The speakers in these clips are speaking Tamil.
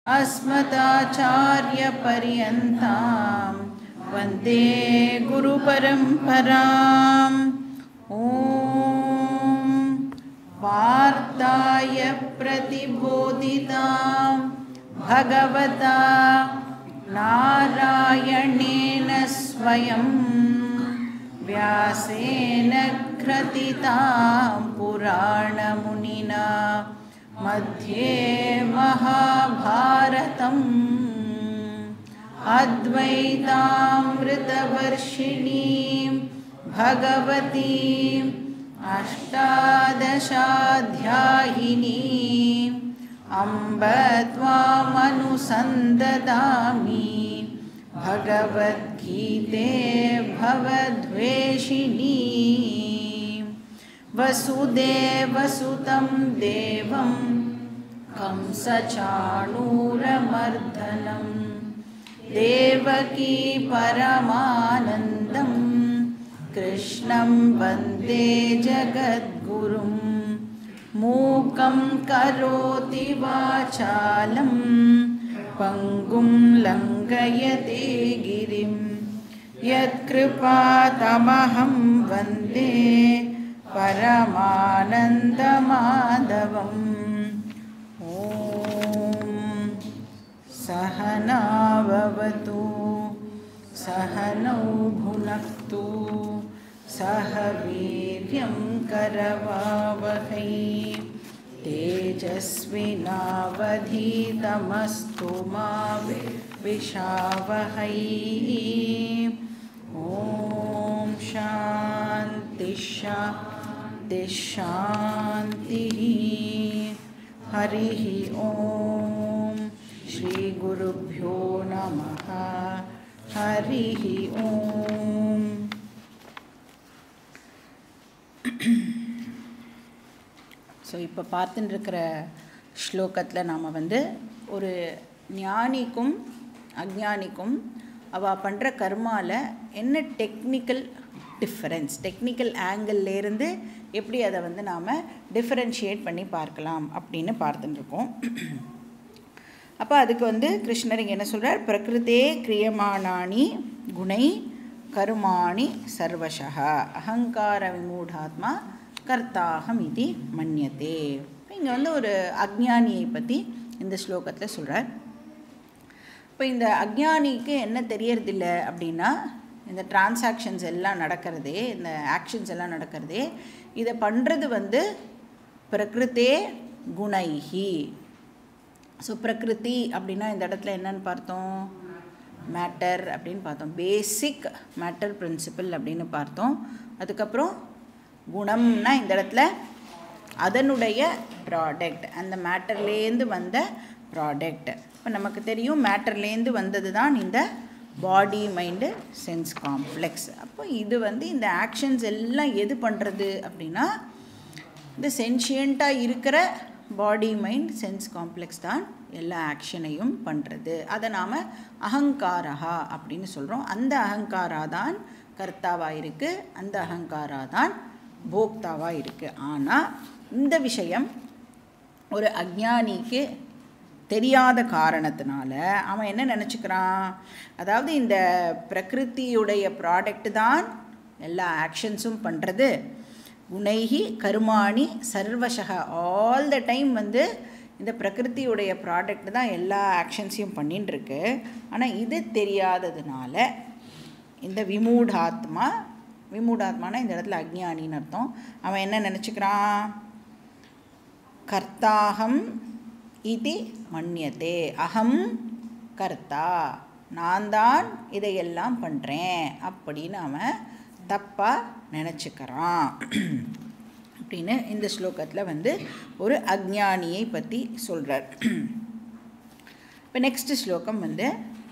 अस्मदाचार्यपर्यन्तां वन्दे गुरुपरम्पराम् ॐ वार्ताय प्रतिबोधितां भगवता नारायणेन स्वयं व्यासेन क्रथितां पुराणमुनिना मध्ये महाभारतम् अद्वैतामृतवर्षिणीं भगवतीम् अष्टादशाध्यायिनीम् अम्ब त्वामनुसन्ददामि भगवद्गीते भवद्वेषिणी वसुदेवसुतं देवं कंसचाणूरमर्दनं देवकी परमानन्दं कृष्णं वन्दे जगद्गुरुं मूकं करोति वाचालं पङ्गुं लङ्घयते गिरिं यत्कृपातमहं वन्दे परमानन्दमाधवम् ॐ सहनाववतु सहनौ भुनक्तु सह वीर्यं करवावहै तेजस्विनावधीतमस्तु मा विषावहै ॐ शान्ति शान्ति शान्तिः हरिः ॐ श्रीगुरुभ्यो नमः हरिः ॐ ஸோ இப்போ பார்த்துட்டு இருக்கிற ஸ்லோகத்தில் நாம் வந்து ஒரு ஞானிக்கும் அஜ்ஞானிக்கும் அவள் பண்ணுற கர்மாவில் என்ன டெக்னிக்கல் டிஃப்ரென்ஸ் டெக்னிக்கல் ஆங்கிள்லேருந்து எப்படி அதை வந்து நாம் டிஃப்ரென்ஷியேட் பண்ணி பார்க்கலாம் அப்படின்னு பார்த்துட்டுருக்கோம் அப்போ அதுக்கு வந்து கிருஷ்ணர் இங்கே என்ன சொல்கிறார் பிரகிருதே கிரியமானானி குணை கருமாணி சர்வசா அகங்கார விமூடாத்மா கர்த்தாகம் இது மன்யத்தே இங்கே வந்து ஒரு அக்ஞானியை பற்றி இந்த ஸ்லோகத்தில் சொல்கிறார் இப்போ இந்த அக்ஞானிக்கு என்ன தெரியறதில்ல அப்படின்னா இந்த டிரான்சாக்ஷன்ஸ் எல்லாம் நடக்கிறதே இந்த ஆக்ஷன்ஸ் எல்லாம் நடக்கிறதே இதை பண்ணுறது வந்து பிரகிருத்தே குணைஹி ஸோ பிரகிருதி அப்படின்னா இந்த இடத்துல என்னன்னு பார்த்தோம் மேட்டர் அப்படின்னு பார்த்தோம் பேசிக் மேட்டர் பிரின்சிபல் அப்படின்னு பார்த்தோம் அதுக்கப்புறம் குணம்னா இந்த இடத்துல அதனுடைய ப்ராடக்ட் அந்த மேட்டர்லேருந்து வந்த ப்ராடக்ட் இப்போ நமக்கு தெரியும் மேட்டர்லேருந்து வந்தது தான் இந்த பாடி மைண்டு சென்ஸ் காம்ப்ளெக்ஸ் அப்போ இது வந்து இந்த ஆக்ஷன்ஸ் எல்லாம் எது பண்ணுறது அப்படின்னா இந்த சென்ஷியண்ட்டாக இருக்கிற பாடி மைண்ட் சென்ஸ் காம்ப்ளெக்ஸ் தான் எல்லா ஆக்ஷனையும் பண்ணுறது அதை நாம் அகங்காரா அப்படின்னு சொல்கிறோம் அந்த அகங்காரா தான் கர்த்தாவாக இருக்குது அந்த அகங்காரா தான் போக்தாவாக இருக்குது ஆனால் இந்த விஷயம் ஒரு அஜ்ஞானிக்கு தெரியாத காரணத்தினால அவன் என்ன நினச்சிக்கிறான் அதாவது இந்த பிரகிருத்தியுடைய ப்ராடக்ட் தான் எல்லா ஆக்ஷன்ஸும் பண்ணுறது குணைகி கருமாணி சர்வசக ஆல் த டைம் வந்து இந்த பிரகிருத்தியுடைய ப்ராடக்ட் தான் எல்லா ஆக்ஷன்ஸையும் பண்ணின்னு இருக்கு ஆனால் இது தெரியாததுனால இந்த விமூடாத்மா விமூடாத்மானா இந்த இடத்துல அக்ஞானின்னு அர்த்தம் அவன் என்ன நினச்சிக்கிறான் கர்த்தாகம் இது மன்யத்தே அகம் கர்த்தா நான் தான் இதையெல்லாம் பண்ணுறேன் அப்படின்னு அவன் தப்பாக நினச்சிக்கிறான் அப்படின்னு இந்த ஸ்லோகத்தில் வந்து ஒரு அக்ஞானியை பற்றி சொல்கிறார் இப்போ நெக்ஸ்ட் ஸ்லோகம் வந்து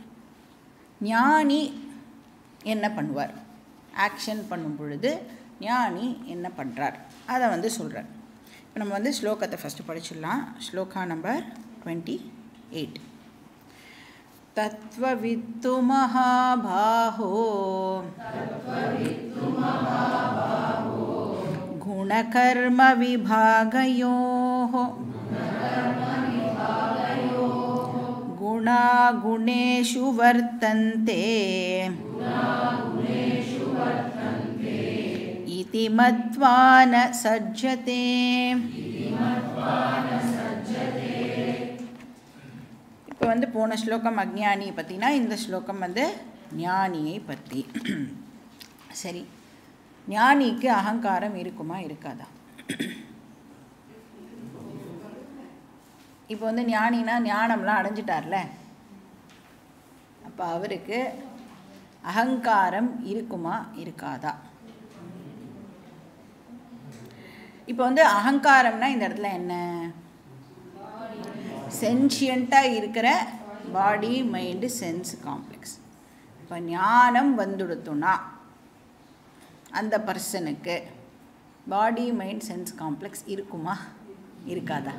ஞானி என்ன பண்ணுவார் ஆக்ஷன் பண்ணும் பொழுது ஞானி என்ன பண்ணுறார் அதை வந்து சொல்கிறார் இப்போ நம்ம வந்து ஸ்லோகத்தை ஃபஸ்ட்டு படிச்சிடலாம் ஸ்லோகா நம்பர் டுவெண்ட்டி எயிட் तत्त्ववित्तु महाबाहो गुणकर्मविभागयोः गुणागुणेषु वर्तन्ते इति मत्वा न सज्जते இப்போ வந்து போன ஸ்லோகம் அக்ஞானியை பற்றினா இந்த ஸ்லோகம் வந்து ஞானியை பற்றி சரி ஞானிக்கு அகங்காரம் இருக்குமா இருக்காதா இப்போ வந்து ஞானினா ஞானம்லாம் அடைஞ்சிட்டார்ல அப்போ அவருக்கு அகங்காரம் இருக்குமா இருக்காதா இப்போ வந்து அகங்காரம்னா இந்த இடத்துல என்ன சென்ஷியண்ட்டாக இருக்கிற பாடி மைண்டு சென்ஸ் காம்ப்ளெக்ஸ் இப்போ ஞானம் வந்துடுத்துனா அந்த பர்சனுக்கு பாடி மைண்ட் சென்ஸ் காம்ப்ளெக்ஸ் இருக்குமா இருக்காதா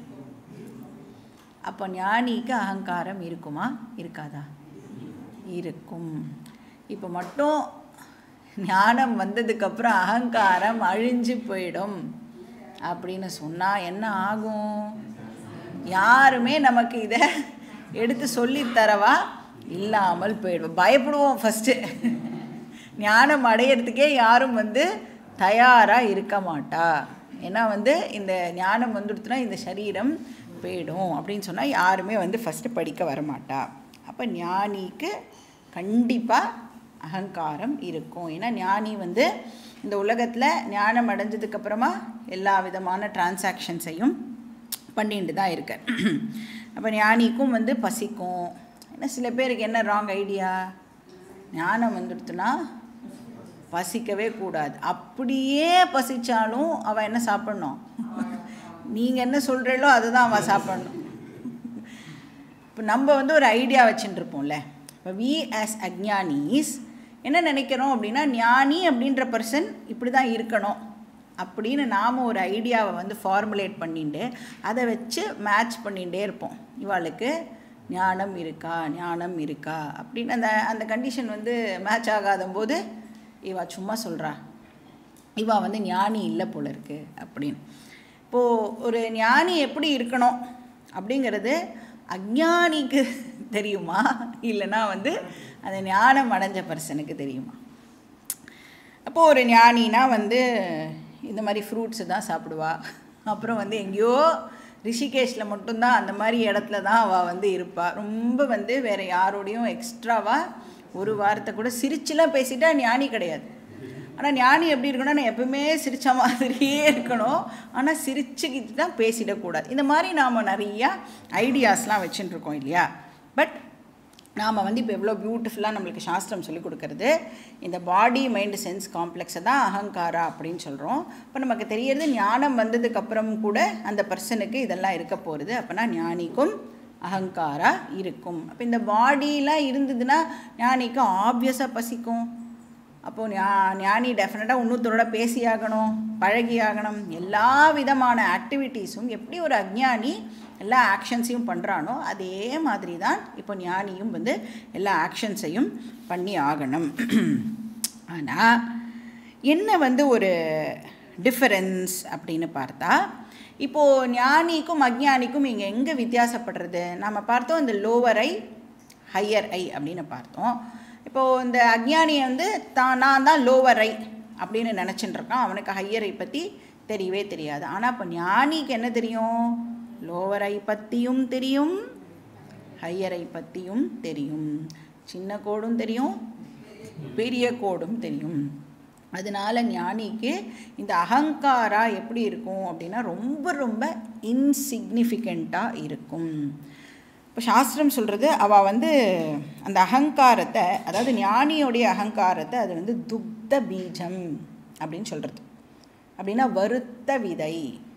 அப்போ ஞானிக்கு அகங்காரம் இருக்குமா இருக்காதா இருக்கும் இப்போ மட்டும் ஞானம் வந்ததுக்கப்புறம் அகங்காரம் அழிஞ்சு போயிடும் அப்படின்னு சொன்னால் என்ன ஆகும் யாருமே நமக்கு இதை எடுத்து சொல்லித் தரவா இல்லாமல் போயிடுவோம் பயப்படுவோம் ஃபஸ்ட்டு ஞானம் அடையிறதுக்கே யாரும் வந்து தயாராக இருக்க மாட்டா ஏன்னா வந்து இந்த ஞானம் வந்துடுத்துனா இந்த சரீரம் போயிடும் அப்படின்னு சொன்னால் யாருமே வந்து ஃபஸ்ட்டு படிக்க வரமாட்டா அப்போ ஞானிக்கு கண்டிப்பாக அகங்காரம் இருக்கும் ஏன்னா ஞானி வந்து இந்த உலகத்தில் ஞானம் அடைஞ்சதுக்கப்புறமா எல்லா விதமான டிரான்சாக்ஷன்ஸையும் பண்ணிட்டு தான் இருக்க அப்போ ஞானிக்கும் வந்து பசிக்கும் ஏன்னா சில பேருக்கு என்ன ராங் ஐடியா ஞானம் வந்துடுத்துனா பசிக்கவே கூடாது அப்படியே பசிச்சாலும் அவள் என்ன சாப்பிட்ணும் நீங்கள் என்ன சொல்கிறீங்களோ அதை தான் அவள் சாப்பிட்ணும் இப்போ நம்ம வந்து ஒரு ஐடியா வச்சுட்டுருப்போம்ல இப்போ வி ஆஸ் அக்ஞானிஸ் என்ன நினைக்கிறோம் அப்படின்னா ஞானி அப்படின்ற பர்சன் இப்படி தான் இருக்கணும் அப்படின்னு நாம் ஒரு ஐடியாவை வந்து ஃபார்முலேட் பண்ணிட்டு அதை வச்சு மேட்ச் பண்ணிகிட்டே இருப்போம் இவாளுக்கு ஞானம் இருக்கா ஞானம் இருக்கா அப்படின்னு அந்த அந்த கண்டிஷன் வந்து மேட்ச் ஆகாத போது இவா சும்மா சொல்கிறா இவா வந்து ஞானி இல்லை போல இருக்கு அப்படின்னு இப்போது ஒரு ஞானி எப்படி இருக்கணும் அப்படிங்கிறது அஜ்ஞானிக்கு தெரியுமா இல்லைன்னா வந்து அந்த ஞானம் அடைஞ்ச பர்சனுக்கு தெரியுமா அப்போது ஒரு ஞானினா வந்து இந்த மாதிரி ஃப்ரூட்ஸு தான் சாப்பிடுவா அப்புறம் வந்து எங்கேயோ ரிஷிகேஷில் மட்டும்தான் அந்த மாதிரி இடத்துல தான் அவள் வந்து இருப்பாள் ரொம்ப வந்து வேறு யாரோடையும் எக்ஸ்ட்ராவாக ஒரு வாரத்தை கூட சிரிச்சுலாம் பேசிட்டா ஞானி கிடையாது ஆனால் ஞானி எப்படி இருக்கணும்னா நான் எப்பவுமே சிரித்த மாதிரியே இருக்கணும் ஆனால் சிரிச்சுக்கிட்டு தான் பேசிடக்கூடாது இந்த மாதிரி நாம் நிறையா ஐடியாஸ்லாம் வச்சுட்டு இருக்கோம் இல்லையா பட் நாம் வந்து இப்போ எவ்வளோ பியூட்டிஃபுல்லாக நம்மளுக்கு சாஸ்திரம் சொல்லிக் கொடுக்கறது இந்த பாடி மைண்டு சென்ஸ் காம்ப்ளெக்ஸை தான் அகங்காரா அப்படின்னு சொல்கிறோம் இப்போ நமக்கு தெரியறது ஞானம் வந்ததுக்கப்புறம் கூட அந்த பர்சனுக்கு இதெல்லாம் இருக்க போகிறது அப்போனா ஞானிக்கும் அகங்காரா இருக்கும் அப்போ இந்த பாடியெலாம் இருந்ததுன்னா ஞானிக்கு ஆப்வியஸாக பசிக்கும் அப்போது ஞா ஞானி டெஃபினட்டாக இன்னொருத்தரோட பேசியாகணும் பழகியாகணும் எல்லா விதமான ஆக்டிவிட்டீஸும் எப்படி ஒரு அஜ்ஞானி எல்லா ஆக்ஷன்ஸையும் பண்ணுறானோ அதே மாதிரி தான் இப்போ ஞானியும் வந்து எல்லா ஆக்ஷன்ஸையும் பண்ணி ஆகணும் ஆனால் என்ன வந்து ஒரு டிஃபரன்ஸ் அப்படின்னு பார்த்தா இப்போது ஞானிக்கும் அஜ்ஞானிக்கும் இங்கே எங்கே வித்தியாசப்படுறது நம்ம பார்த்தோம் இந்த லோவர் ஐ ஹையர் ஐ அப்படின்னு பார்த்தோம் இப்போது இந்த அஜ்ஞானியை வந்து தான் நான் தான் லோவர் ஐ அப்படின்னு நினச்சிட்டு இருக்கான் அவனுக்கு ஹையர் ஐ பற்றி தெரியவே தெரியாது ஆனால் இப்போ ஞானிக்கு என்ன தெரியும் லோவர் ஐ பற்றியும் தெரியும் ஹையர் ஐ பற்றியும் தெரியும் சின்ன கோடும் தெரியும் பெரிய கோடும் தெரியும் அதனால ஞானிக்கு இந்த அகங்காரா எப்படி இருக்கும் அப்படின்னா ரொம்ப ரொம்ப இன்சிக்னிஃபிகண்ட்டாக இருக்கும் இப்போ சாஸ்திரம் சொல்கிறது அவள் வந்து அந்த அகங்காரத்தை அதாவது ஞானியோடைய அகங்காரத்தை அது வந்து துக்த பீஜம் அப்படின்னு சொல்கிறது அப்படின்னா வருத்த விதை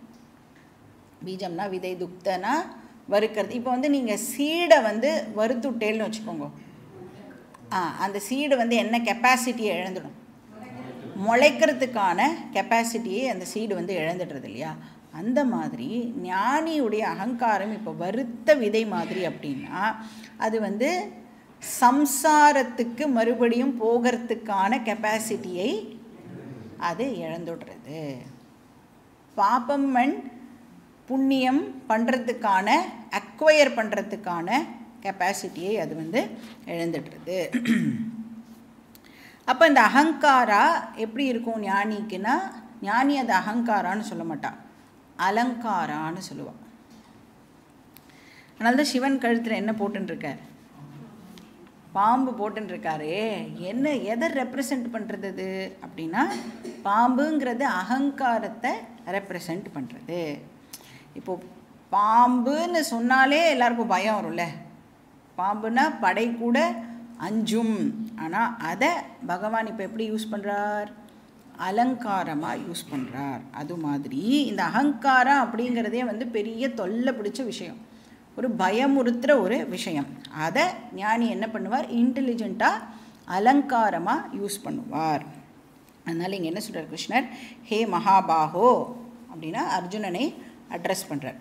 பீஜம்னா விதை துக்தனா வறுக்கிறது இப்போ வந்து நீங்கள் சீடை வந்து வறுத்துட்டேல்னு வச்சுக்கோங்க ஆ அந்த சீடு வந்து என்ன கெப்பாசிட்டியை இழந்துடும் முளைக்கிறதுக்கான கெப்பாசிட்டியை அந்த சீடு வந்து இழந்துடுறது இல்லையா அந்த மாதிரி ஞானியுடைய அகங்காரம் இப்போ வருத்த விதை மாதிரி அப்படின்னா அது வந்து சம்சாரத்துக்கு மறுபடியும் போகிறதுக்கான கெப்பாசிட்டியை அது இழந்துடுறது பாப்பம் அண்ட் புண்ணியம் பண்ணுறதுக்கான அக்வயர் பண்ணுறதுக்கான கெப்பாசிட்டியை அது வந்து இழந்துடுறது அப்போ இந்த அகங்காரா எப்படி இருக்கும் ஞானிக்குன்னா ஞானி அது அகங்காரான்னு சொல்ல மாட்டான் அலங்காரான்னு சொல்லுவான் அதனால தான் சிவன் கழுத்தில் என்ன போட்டுருக்கார் பாம்பு போட்டுருக்காரே என்ன எதை ரெப்ரசன்ட் பண்ணுறது அது அப்படின்னா பாம்புங்கிறது அகங்காரத்தை ரெப்ரசன்ட் பண்ணுறது இப்போது பாம்புன்னு சொன்னாலே எல்லாருக்கும் பயம் வரும்ல பாம்புனா படை கூட அஞ்சும் ஆனால் அதை பகவான் இப்போ எப்படி யூஸ் பண்ணுறார் அலங்காரமாக யூஸ் பண்ணுறார் அது மாதிரி இந்த அகங்காரம் அப்படிங்கிறதே வந்து பெரிய தொல்லை பிடிச்ச விஷயம் ஒரு பயமுறுத்துகிற ஒரு விஷயம் அதை ஞானி என்ன பண்ணுவார் இன்டெலிஜெண்ட்டாக அலங்காரமாக யூஸ் பண்ணுவார் அதனால் இங்கே என்ன சொல்கிறார் கிருஷ்ணர் ஹே மகாபாகோ அப்படின்னா அர்ஜுனனை அட்ரஸ் பண்ணுறார்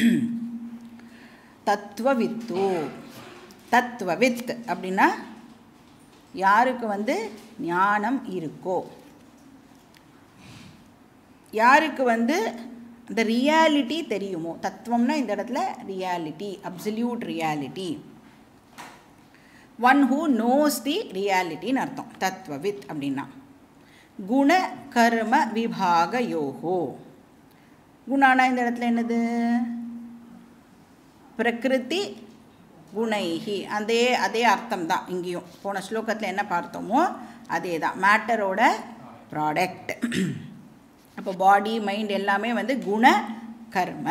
தத்துவவித்து தத்துவவித் அப்படின்னா யாருக்கு வந்து ஞானம் இருக்கோ யாருக்கு வந்து இந்த ரியாலிட்டி தெரியுமோ தத்துவம்னா இந்த இடத்துல reality absolute reality one who knows the ரியாலிட்டின்னு அர்த்தம் தத்வவித் அப்படின்னா குண கர்ம விபாக யோகோ குணானா இந்த இடத்துல என்னது பிரகிருதி குணைஹி அதே அதே அர்த்தம் தான் இங்கேயும் போன ஸ்லோகத்தில் என்ன பார்த்தோமோ அதே தான் மேட்டரோட ப்ராடக்ட் அப்போ பாடி மைண்ட் எல்லாமே வந்து குண கர்ம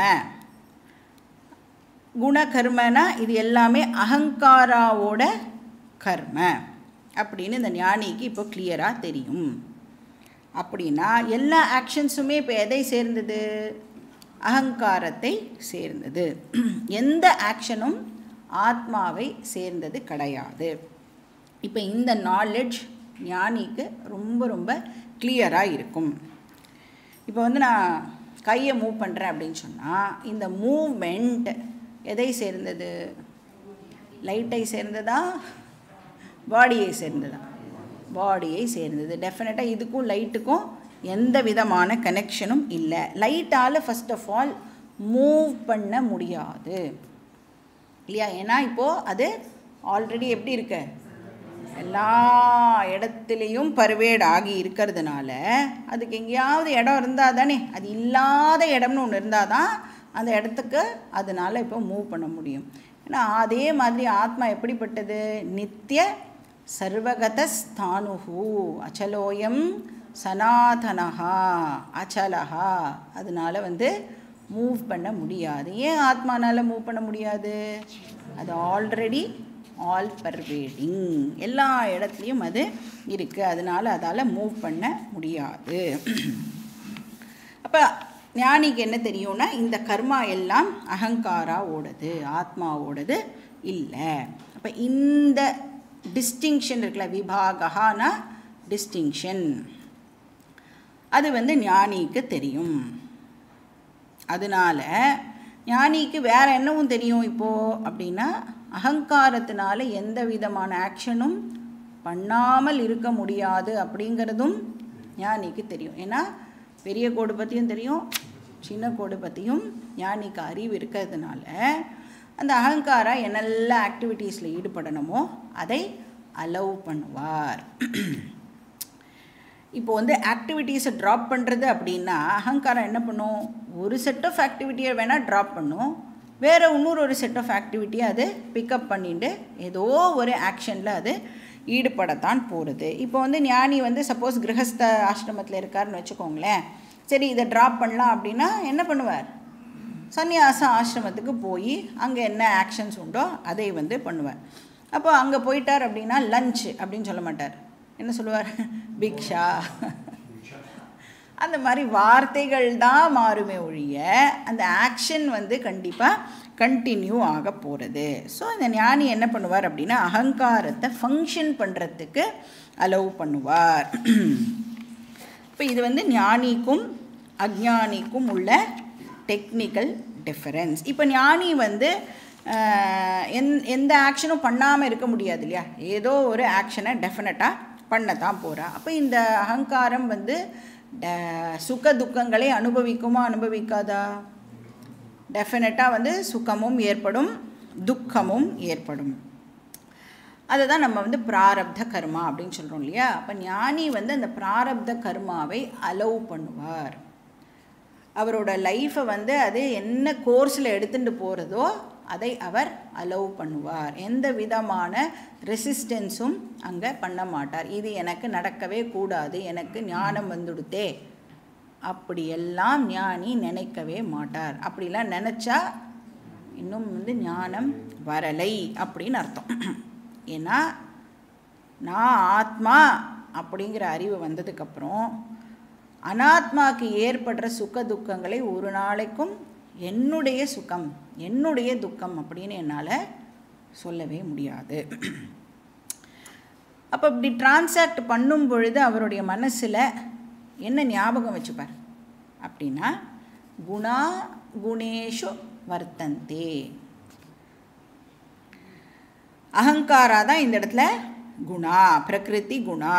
குண கர்மனா இது எல்லாமே அகங்காராவோட கர்ம அப்படின்னு இந்த ஞானிக்கு இப்போ கிளியராக தெரியும் அப்படின்னா எல்லா ஆக்ஷன்ஸுமே இப்போ எதை சேர்ந்தது அகங்காரத்தை சேர்ந்தது எந்த ஆக்ஷனும் ஆத்மாவை சேர்ந்தது கிடையாது இப்போ இந்த நாலெட்ஜ் ஞானிக்கு ரொம்ப ரொம்ப கிளியராக இருக்கும் இப்போ வந்து நான் கையை மூவ் பண்ணுறேன் அப்படின்னு சொன்னால் இந்த மூவ்மெண்ட் எதை சேர்ந்தது லைட்டை சேர்ந்ததா பாடியை சேர்ந்ததா பாடியை சேர்ந்தது டெஃபினட்டாக இதுக்கும் லைட்டுக்கும் எந்த விதமான கனெக்ஷனும் இல்லை லைட்டால் ஃபஸ்ட் ஆஃப் ஆல் மூவ் பண்ண முடியாது இல்லையா ஏன்னா இப்போது அது ஆல்ரெடி எப்படி இருக்கு எல்லா இடத்துலையும் பர்வேட் ஆகி இருக்கிறதுனால அதுக்கு எங்கேயாவது இடம் இருந்தால் தானே அது இல்லாத இடம்னு ஒன்று இருந்தால் தான் அந்த இடத்துக்கு அதனால் இப்போ மூவ் பண்ண முடியும் ஏன்னா அதே மாதிரி ஆத்மா எப்படிப்பட்டது நித்திய சர்வகதஸ்தானுஹு அச்சலோயம் சனாதனஹா அச்சலஹா அதனால வந்து மூவ் பண்ண முடியாது ஏன் ஆத்மானால் மூவ் பண்ண முடியாது அது ஆல்ரெடி ஆல் பர்வேடிங் எல்லா இடத்துலையும் அது இருக்குது அதனால் அதால் மூவ் பண்ண முடியாது அப்போ ஞானிக்கு என்ன தெரியும்னா இந்த கர்மா எல்லாம் அகங்காராவோடது ஆத்மாவோடது இல்லை அப்போ இந்த டிஸ்டிங்ஷன் இருக்குல்ல விபாகனா டிஸ்டிங்ஷன் அது வந்து ஞானிக்கு தெரியும் அதனால் ஞானிக்கு வேற என்னவும் தெரியும் இப்போது அப்படின்னா அகங்காரத்தினால எந்த விதமான ஆக்ஷனும் பண்ணாமல் இருக்க முடியாது அப்படிங்கிறதும் ஞானிக்கு தெரியும் ஏன்னா பெரிய கோடு பற்றியும் தெரியும் சின்ன கோடு பற்றியும் ஞானிக்கு அறிவு இருக்கிறதுனால அந்த அகங்காரா என்னெல்லாம் ஆக்டிவிட்டீஸில் ஈடுபடணுமோ அதை அலோவ் பண்ணுவார் இப்போ வந்து ஆக்டிவிட்டீஸை ட்ராப் பண்ணுறது அப்படின்னா அகங்காரம் என்ன பண்ணும் ஒரு செட் ஆஃப் ஆக்டிவிட்டியை வேணால் ட்ராப் பண்ணும் வேறு இன்னொரு ஒரு செட் ஆஃப் ஆக்டிவிட்டியை அது பிக்கப் பண்ணிட்டு ஏதோ ஒரு ஆக்ஷனில் அது ஈடுபடத்தான் போகிறது இப்போ வந்து ஞானி வந்து சப்போஸ் கிரகஸ்த ஆசிரமத்தில் இருக்காருன்னு வச்சுக்கோங்களேன் சரி இதை ட்ராப் பண்ணலாம் அப்படின்னா என்ன பண்ணுவார் சந்நியாச ஆசிரமத்துக்கு போய் அங்கே என்ன ஆக்ஷன்ஸ் உண்டோ அதை வந்து பண்ணுவார் அப்போ அங்கே போயிட்டார் அப்படின்னா லஞ்ச் அப்படின்னு சொல்ல மாட்டார் என்ன சொல்லுவார் பிக்ஷா அந்த மாதிரி வார்த்தைகள் தான் மாறுமே ஒழிய அந்த ஆக்ஷன் வந்து கண்டிப்பாக கண்டினியூ ஆக போகிறது ஸோ இந்த ஞானி என்ன பண்ணுவார் அப்படின்னா அகங்காரத்தை ஃபங்க்ஷன் பண்ணுறதுக்கு அலோவ் பண்ணுவார் இப்போ இது வந்து ஞானிக்கும் அஜ்ஞானிக்கும் உள்ள டெக்னிக்கல் டிஃபரன்ஸ் இப்போ ஞானி வந்து எந் எந்த ஆக்ஷனும் பண்ணாமல் இருக்க முடியாது இல்லையா ஏதோ ஒரு ஆக்ஷனை டெஃபினட்டாக பண்ணத்தான் போகிறா அப்போ இந்த அகங்காரம் வந்து சுக துக்கங்களை அனுபவிக்குமா அனுபவிக்காதா டெஃபினட்டாக வந்து சுகமும் ஏற்படும் துக்கமும் ஏற்படும் அதை தான் நம்ம வந்து பிராரப்த கர்மா அப்படின்னு சொல்கிறோம் இல்லையா அப்போ ஞானி வந்து அந்த பிராரப்த கர்மாவை அலோவ் பண்ணுவார் அவரோட லைஃப்பை வந்து அது என்ன கோர்ஸில் எடுத்துகிட்டு போகிறதோ அதை அவர் அலோவ் பண்ணுவார் எந்த விதமான ரெசிஸ்டன்ஸும் அங்கே பண்ண மாட்டார் இது எனக்கு நடக்கவே கூடாது எனக்கு ஞானம் வந்துடுத்தே அப்படியெல்லாம் ஞானி நினைக்கவே மாட்டார் அப்படிலாம் நினச்சா இன்னும் வந்து ஞானம் வரலை அப்படின்னு அர்த்தம் ஏன்னா நான் ஆத்மா அப்படிங்கிற அறிவு வந்ததுக்கப்புறம் அனாத்மாக்கு ஏற்படுற சுக துக்கங்களை ஒரு நாளைக்கும் என்னுடைய சுகம் என்னுடைய துக்கம் அப்படின்னு என்னால் சொல்லவே முடியாது அப்போ இப்படி டிரான்சாக்ட் பண்ணும் பொழுது அவருடைய மனசில் என்ன ஞாபகம் வச்சுப்பார் அப்படின்னா குணா குணேஷு வர்த்தந்தே அகங்காரா தான் இந்த இடத்துல குணா பிரகிருதி குணா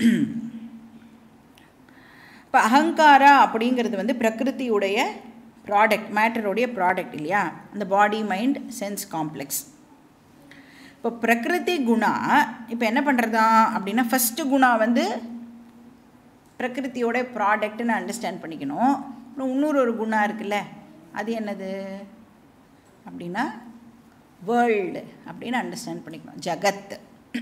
இப்போ அகங்காரா அப்படிங்கிறது வந்து பிரகிருதியுடைய ப்ராடக்ட் மேட்டருடைய ப்ராடக்ட் இல்லையா அந்த பாடி மைண்ட் சென்ஸ் காம்ப்ளெக்ஸ் இப்போ பிரகிருதி குணா இப்போ என்ன பண்ணுறதா அப்படின்னா ஃபஸ்ட்டு குணா வந்து பிரகிருத்தியோட ப்ராடக்ட்னு அண்டர்ஸ்டாண்ட் பண்ணிக்கணும் அப்புறம் இன்னொரு ஒரு குணா இருக்குல்ல அது என்னது அப்படின்னா வேர்ல்டு அப்படின்னு அண்டர்ஸ்டாண்ட் பண்ணிக்கணும் ஜகத்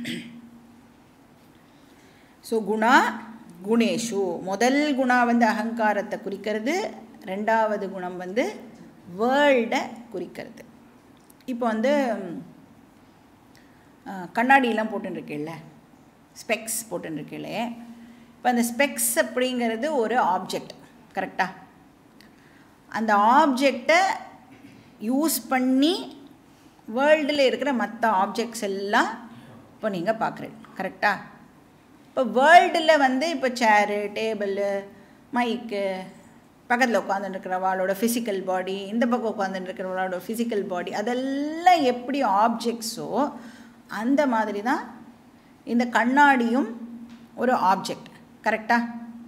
ஸோ குணா குணேஷு முதல் குணா வந்து அகங்காரத்தை குறிக்கிறது ரெண்டாவது குணம் வந்து வேர்ல்டை குறிக்கிறது இப்போ வந்து கண்ணாடியெல்லாம் போட்டுருக்கேல்ல ஸ்பெக்ஸ் போட்டுருக்கேளே இப்போ அந்த ஸ்பெக்ஸ் அப்படிங்கிறது ஒரு ஆப்ஜெக்ட் கரெக்டாக அந்த ஆப்ஜெக்டை யூஸ் பண்ணி வேர்ல்டில் இருக்கிற மற்ற ஆப்ஜெக்ட்ஸ் எல்லாம் இப்போ நீங்கள் பார்க்குறீங்க கரெக்டாக இப்போ வேர்ல்டில் வந்து இப்போ சேரு டேபிளு மைக்கு பக்கத்தில் உட்காந்துருக்கிறவாளோட ஃபிசிக்கல் பாடி இந்த பக்கம் உட்காந்துருக்கிறவளோட ஃபிசிக்கல் பாடி அதெல்லாம் எப்படி ஆப்ஜெக்ட்ஸோ அந்த மாதிரி தான் இந்த கண்ணாடியும் ஒரு ஆப்ஜெக்ட் கரெக்டாக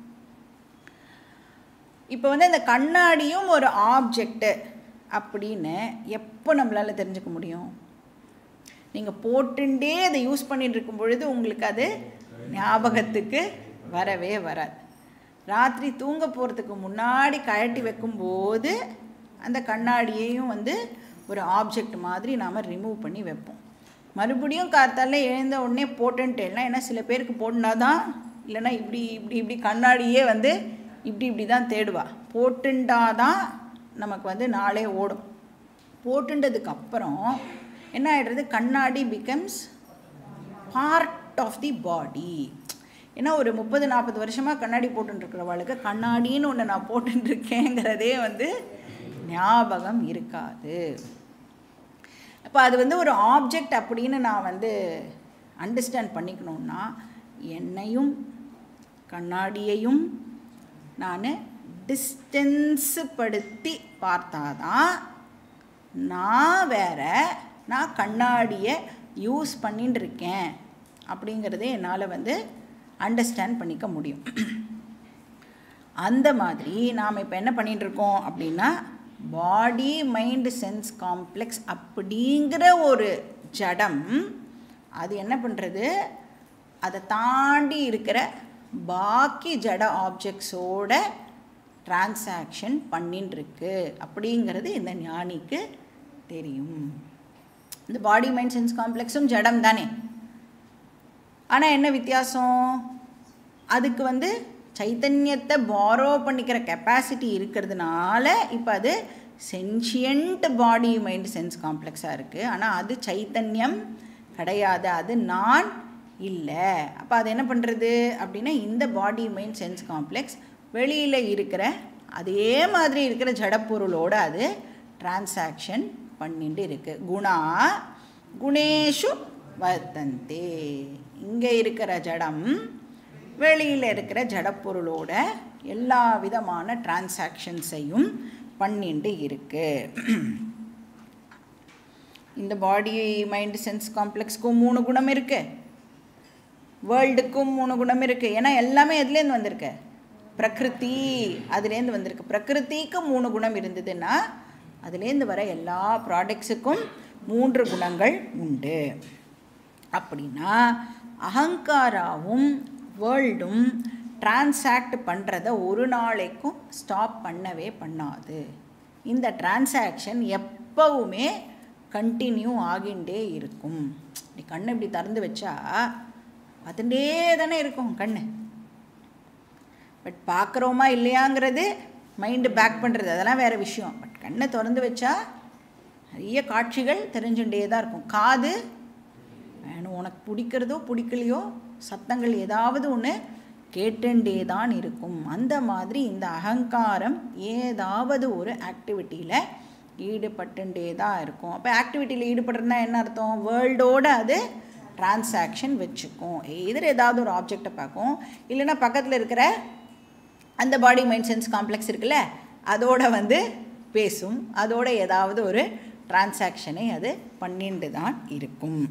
இப்போ வந்து இந்த கண்ணாடியும் ஒரு ஆப்ஜெக்ட்டு அப்படின்னு எப்போ நம்மளால் தெரிஞ்சுக்க முடியும் நீங்கள் போட்டுண்டே அதை யூஸ் பண்ணிட்டு இருக்கும் பொழுது உங்களுக்கு அது ஞாபகத்துக்கு வரவே வராது ராத்திரி தூங்க போகிறதுக்கு முன்னாடி கழட்டி வைக்கும்போது அந்த கண்ணாடியையும் வந்து ஒரு ஆப்ஜெக்ட் மாதிரி நாம் ரிமூவ் பண்ணி வைப்போம் மறுபடியும் காத்தால எழுந்த உடனே போட்டுன்ட்டேன்னா ஏன்னா சில பேருக்கு போட்டுனா தான் இல்லைன்னா இப்படி இப்படி இப்படி கண்ணாடியே வந்து இப்படி இப்படி தான் தேடுவா போட்டுண்டா தான் நமக்கு வந்து நாளே ஓடும் போட்டுண்டதுக்கு அப்புறம் என்ன ஆகிடுறது கண்ணாடி becomes part of the body ஏன்னா ஒரு முப்பது நாற்பது வருஷமாக கண்ணாடி போட்டுருக்கிறவளுக்கு கண்ணாடின்னு ஒன்று நான் போட்டுருக்கேங்கிறதே வந்து ஞாபகம் இருக்காது அப்போ அது வந்து ஒரு ஆப்ஜெக்ட் அப்படின்னு நான் வந்து அண்டர்ஸ்டாண்ட் பண்ணிக்கணுன்னா என்னையும் கண்ணாடியையும் நான் டிஸ்டன்ஸு படுத்தி பார்த்தாதான் நான் வேற நான் கண்ணாடியை யூஸ் பண்ணிட்டு இருக்கேன் அப்படிங்கிறதே என்னால் வந்து அண்டர்ஸ்டாண்ட் பண்ணிக்க முடியும் அந்த மாதிரி நாம் இப்போ என்ன பண்ணிட்டு இருக்கோம் அப்படின்னா பாடி மைண்டு சென்ஸ் காம்ப்ளெக்ஸ் அப்படிங்கிற ஒரு ஜடம் அது என்ன பண்ணுறது அதை தாண்டி இருக்கிற பாக்கி ஜட ஆப்ஜெக்ட்ஸோட டிரான்சாக்ஷன் பண்ணின்னு இருக்கு அப்படிங்கிறது இந்த ஞானிக்கு தெரியும் இந்த பாடி மைண்ட் சென்ஸ் காம்ப்ளெக்ஸும் ஜடம் தானே ஆனால் என்ன வித்தியாசம் அதுக்கு வந்து சைத்தன்யத்தை பாரோ பண்ணிக்கிற கெப்பாசிட்டி இருக்கிறதுனால இப்போ அது சென்ஷியன்ட் பாடி மைண்ட் சென்ஸ் காம்ப்ளெக்ஸாக இருக்குது ஆனால் அது சைத்தன்யம் கிடையாது அது நான் இல்லை அப்போ அது என்ன பண்ணுறது அப்படின்னா இந்த பாடி மைண்ட் சென்ஸ் காம்ப்ளெக்ஸ் வெளியில் இருக்கிற அதே மாதிரி இருக்கிற ஜடப்பொருளோடு அது டிரான்சாக்ஷன் பண்ணிட்டு இருக்கு குணா குணேஷு வர்த்தந்தே இங்கே இருக்கிற ஜடம் வெளியில் இருக்கிற ஜடப்பொருளோட எல்லா விதமான டிரான்சாக்ஷன்ஸையும் பண்ணிட்டு இருக்கு இந்த பாடி மைண்ட் சென்ஸ் காம்ப்ளெக்ஸ்க்கும் மூணு குணம் இருக்கு வேர்ல்டுக்கும் மூணு குணம் இருக்குது ஏன்னா எல்லாமே எதுலேருந்து வந்திருக்கு பிரகிருதி அதுலேருந்து வந்திருக்கு பிரகிருதிக்கு மூணு குணம் இருந்ததுன்னா அதுலேருந்து வர எல்லா ப்ராடக்ட்ஸுக்கும் மூன்று குணங்கள் உண்டு அப்படின்னா அகங்காராவும் வேர்ல்டும் டிரான்சாக்ட் பண்ணுறத ஒரு நாளைக்கும் ஸ்டாப் பண்ணவே பண்ணாது இந்த டிரான்சாக்ஷன் எப்பவுமே கண்டினியூ ஆகிண்டே இருக்கும் இப்படி கண்ணை இப்படி திறந்து வச்சா பார்த்துட்டே தானே இருக்கும் கண்ணு பட் பார்க்குறோமா இல்லையாங்கிறது மைண்டு பேக் பண்ணுறது அதெல்லாம் வேறு விஷயம் பட் கண்ணை திறந்து வச்சா நிறைய காட்சிகள் தெரிஞ்சுட்டே தான் இருக்கும் காது வேணும் உனக்கு பிடிக்கிறதோ பிடிக்கலையோ சத்தங்கள் ஏதாவது ஒன்று கேட்டுண்டே தான் இருக்கும் அந்த மாதிரி இந்த அகங்காரம் ஏதாவது ஒரு ஆக்டிவிட்டியில் ஈடுபட்டுண்டே தான் இருக்கும் அப்போ ஆக்டிவிட்டியில் ஈடுபடுறதுனா என்ன அர்த்தம் வேர்ல்டோட அது டிரான்சாக்ஷன் வச்சுக்கும் எதிர் ஏதாவது ஒரு ஆப்ஜெக்டை பார்க்கும் இல்லைன்னா பக்கத்தில் இருக்கிற அந்த பாடி மைண்ட் சென்ஸ் காம்ப்ளெக்ஸ் இருக்குல்ல அதோட வந்து பேசும் அதோட ஏதாவது ஒரு டிரான்சாக்ஷனை அது பண்ணிட்டு தான் இருக்கும்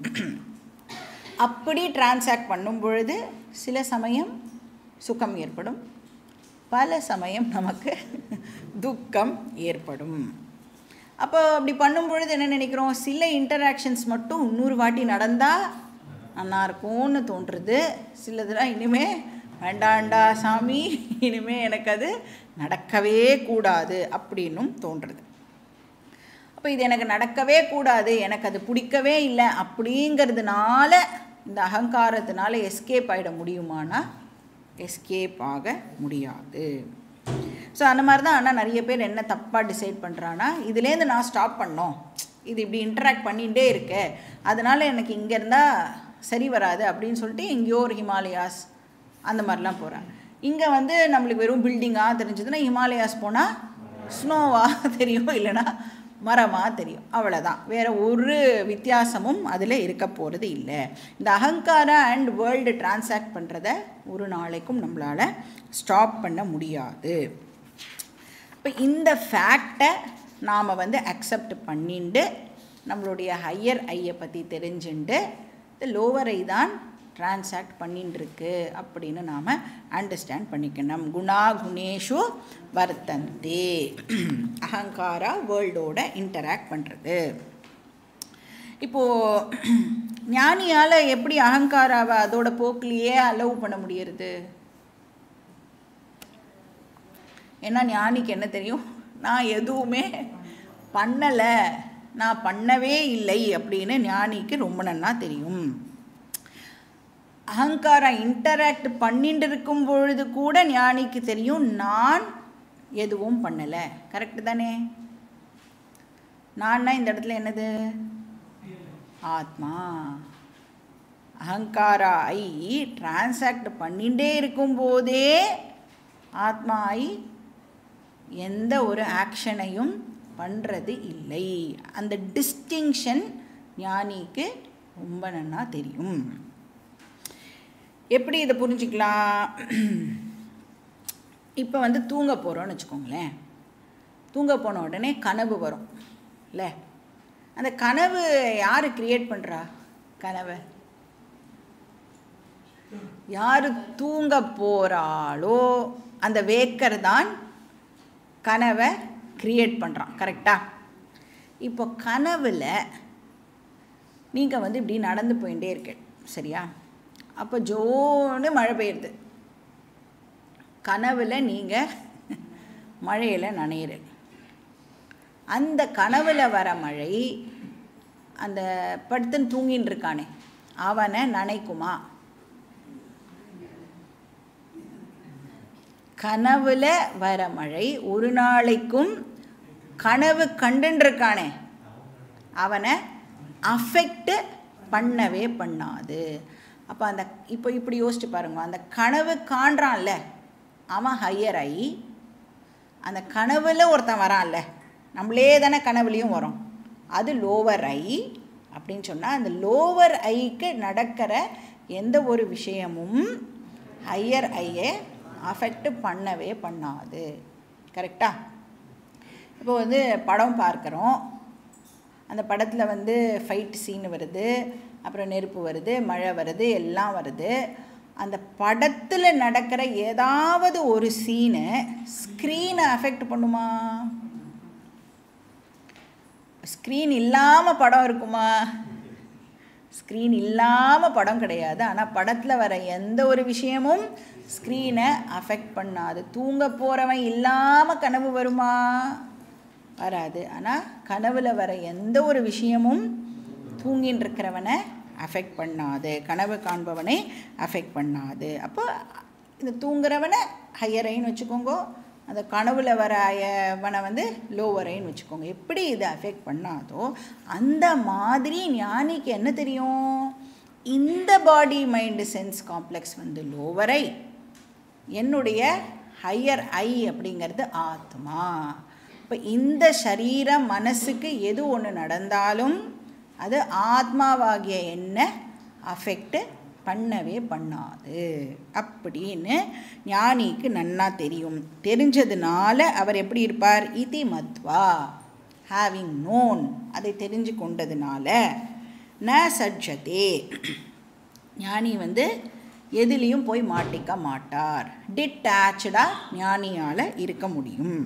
அப்படி டிரான்சாக்ட் பண்ணும் பொழுது சில சமயம் சுகம் ஏற்படும் பல சமயம் நமக்கு துக்கம் ஏற்படும் அப்போ அப்படி பண்ணும் பொழுது என்ன நினைக்கிறோம் சில இன்டராக்ஷன்ஸ் மட்டும் இன்னொரு வாட்டி நடந்தால் நல்லா இருக்கும்னு தோன்றுறது சிலதெல்லாம் இனிமே வேண்டாண்டா சாமி இனிமே எனக்கு அது நடக்கவே கூடாது அப்படின்னும் தோன்றுறது அப்போ இது எனக்கு நடக்கவே கூடாது எனக்கு அது பிடிக்கவே இல்லை அப்படிங்கிறதுனால இந்த அகங்காரத்தினால எஸ்கேப் ஆகிட முடியுமானா எஸ்கேப் ஆக முடியாது ஸோ அந்த மாதிரி தான் ஆனால் நிறைய பேர் என்ன தப்பாக டிசைட் பண்ணுறான்னா இதுலேருந்து நான் ஸ்டாப் பண்ணோம் இது இப்படி இன்டராக்ட் பண்ணிகிட்டே இருக்கு அதனால் எனக்கு இங்கே இருந்தால் சரி வராது அப்படின்னு சொல்லிட்டு எங்கேயோ ஒரு ஹிமாலயாஸ் அந்த மாதிரிலாம் போகிறாங்க இங்கே வந்து நம்மளுக்கு வெறும் பில்டிங்காக தெரிஞ்சதுன்னா ஹிமாலயாஸ் போனால் ஸ்னோவாக தெரியும் இல்லைன்னா மரமாக தெரியும் அவ்வளோதான் வேறு ஒரு வித்தியாசமும் அதில் இருக்க போகிறது இல்லை இந்த அகங்கார அண்ட் வேர்ல்டு டிரான்சாக்ட் பண்ணுறத ஒரு நாளைக்கும் நம்மளால் ஸ்டாப் பண்ண முடியாது இப்போ இந்த ஃபேக்டை நாம் வந்து அக்செப்ட் பண்ணிண்டு நம்மளுடைய ஹையர் ஐயை பற்றி தெரிஞ்சுண்டு இந்த லோவர் ஐ தான் டிரான்சாக்ட் பண்ணின்னு இருக்கு அப்படின்னு நாம் அண்டர்ஸ்டாண்ட் பண்ணிக்கணும் குணா குணேஷு வர்த்தந்தே அகங்காரா வேர்ல்டோட இன்டராக்ட் பண்ணுறது இப்போது ஞானியால் எப்படி அகங்காராவை அதோட போக்கிலேயே அலோவ் பண்ண முடியறது ஏன்னா ஞானிக்கு என்ன தெரியும் நான் எதுவுமே பண்ணலை நான் பண்ணவே இல்லை அப்படின்னு ஞானிக்கு ரொம்ப நன்னா தெரியும் அகங்காரம் இன்டராக்ட் பண்ணிட்டு இருக்கும் பொழுது கூட ஞானிக்கு தெரியும் நான் எதுவும் பண்ணலை கரெக்டு தானே நான்னா இந்த இடத்துல என்னது ஆத்மா அகங்காரா ஐ டிரான்சாக்ட் பண்ணிகிட்டே இருக்கும்போதே ஆத்மா ஐ எந்த ஒரு ஆக்ஷனையும் பண்ணுறது இல்லை அந்த டிஸ்டிங்ஷன் ஞானிக்கு ரொம்ப நன்னா தெரியும் எப்படி இதை புரிஞ்சுக்கலாம் இப்போ வந்து தூங்க போகிறோன்னு வச்சுக்கோங்களேன் தூங்க போன உடனே கனவு வரும் இல்லை அந்த கனவு யார் கிரியேட் பண்ணுறா கனவை யார் தூங்க போகிறாளோ அந்த வேக்கர் தான் கனவை கிரியேட் பண்ணுறான் கரெக்டாக இப்போ கனவில் நீங்கள் வந்து இப்படி நடந்து போயிட்டே இருக்க சரியா அப்போ ஜோன்னு மழை பெய்யுது கனவில் நீங்கள் மழையில் நனையிற அந்த கனவில் வர மழை அந்த படுத்துன்னு தூங்கின்னு இருக்கானே அவனை நனைக்குமா கனவுல வர மழை ஒரு நாளைக்கும் கனவு கண்டுருக்கானே அவனை அஃபெக்ட் பண்ணவே பண்ணாது அப்போ அந்த இப்போ இப்படி யோசிச்சு பாருங்க அந்த கனவு காண்றான்ல அவன் ஹையர் ஆகி அந்த கனவுல ஒருத்தன் வரான்ல நம்மளே தானே கனவுலேயும் வரோம் அது லோவர் ஐ அப்படின்னு சொன்னால் அந்த லோவர் ஐக்கு நடக்கிற எந்த ஒரு விஷயமும் ஹையர் ஐயை அஃபெக்ட் பண்ணவே பண்ணாது கரெக்டா இப்போ வந்து படம் பார்க்குறோம் அந்த படத்தில் வந்து ஃபைட் சீன் வருது அப்புறம் நெருப்பு வருது மழை வருது எல்லாம் வருது அந்த படத்தில் நடக்கிற ஏதாவது ஒரு சீனை ஸ்க்ரீனை அஃபெக்ட் பண்ணுமா ஸ்க்ரீன் இல்லாமல் படம் இருக்குமா ஸ்க்ரீன் இல்லாமல் படம் கிடையாது ஆனால் படத்தில் வர எந்த ஒரு விஷயமும் ஸ்க்ரீனை அஃபெக்ட் பண்ணாது தூங்க போகிறவன் இல்லாமல் கனவு வருமா வராது ஆனால் கனவில் வர எந்த ஒரு விஷயமும் தூங்கின்னு இருக்கிறவனை அஃபெக்ட் பண்ணாது கனவு காண்பவனை அஃபெக்ட் பண்ணாது அப்போ இந்த தூங்குறவனை ஹையர் ஐன்னு வச்சுக்கோங்க அந்த கனவுல வர ஐயவனை வந்து லோவர் ஐன்னு வச்சுக்கோங்க எப்படி இது அஃபெக்ட் பண்ணாதோ அந்த மாதிரி ஞானிக்கு என்ன தெரியும் இந்த பாடி மைண்டு சென்ஸ் காம்ப்ளெக்ஸ் வந்து லோவர் ஐ என்னுடைய ஹையர் ஐ அப்படிங்கிறது ஆத்மா இப்போ இந்த சரீரம் மனசுக்கு எது ஒன்று நடந்தாலும் அது ஆத்மாவாகிய என்ன அஃபெக்ட் பண்ணவே பண்ணாது அப்படின்னு ஞானிக்கு நன்னா தெரியும் தெரிஞ்சதுனால அவர் எப்படி இருப்பார் இதி மத்வா ஹேவிங் நோன் அதை தெரிஞ்சு கொண்டதுனால ந சஜ்ஜதே ஞானி வந்து எதுலேயும் போய் மாட்டிக்க மாட்டார் டிட்டாச்சாக ஞானியால் இருக்க முடியும்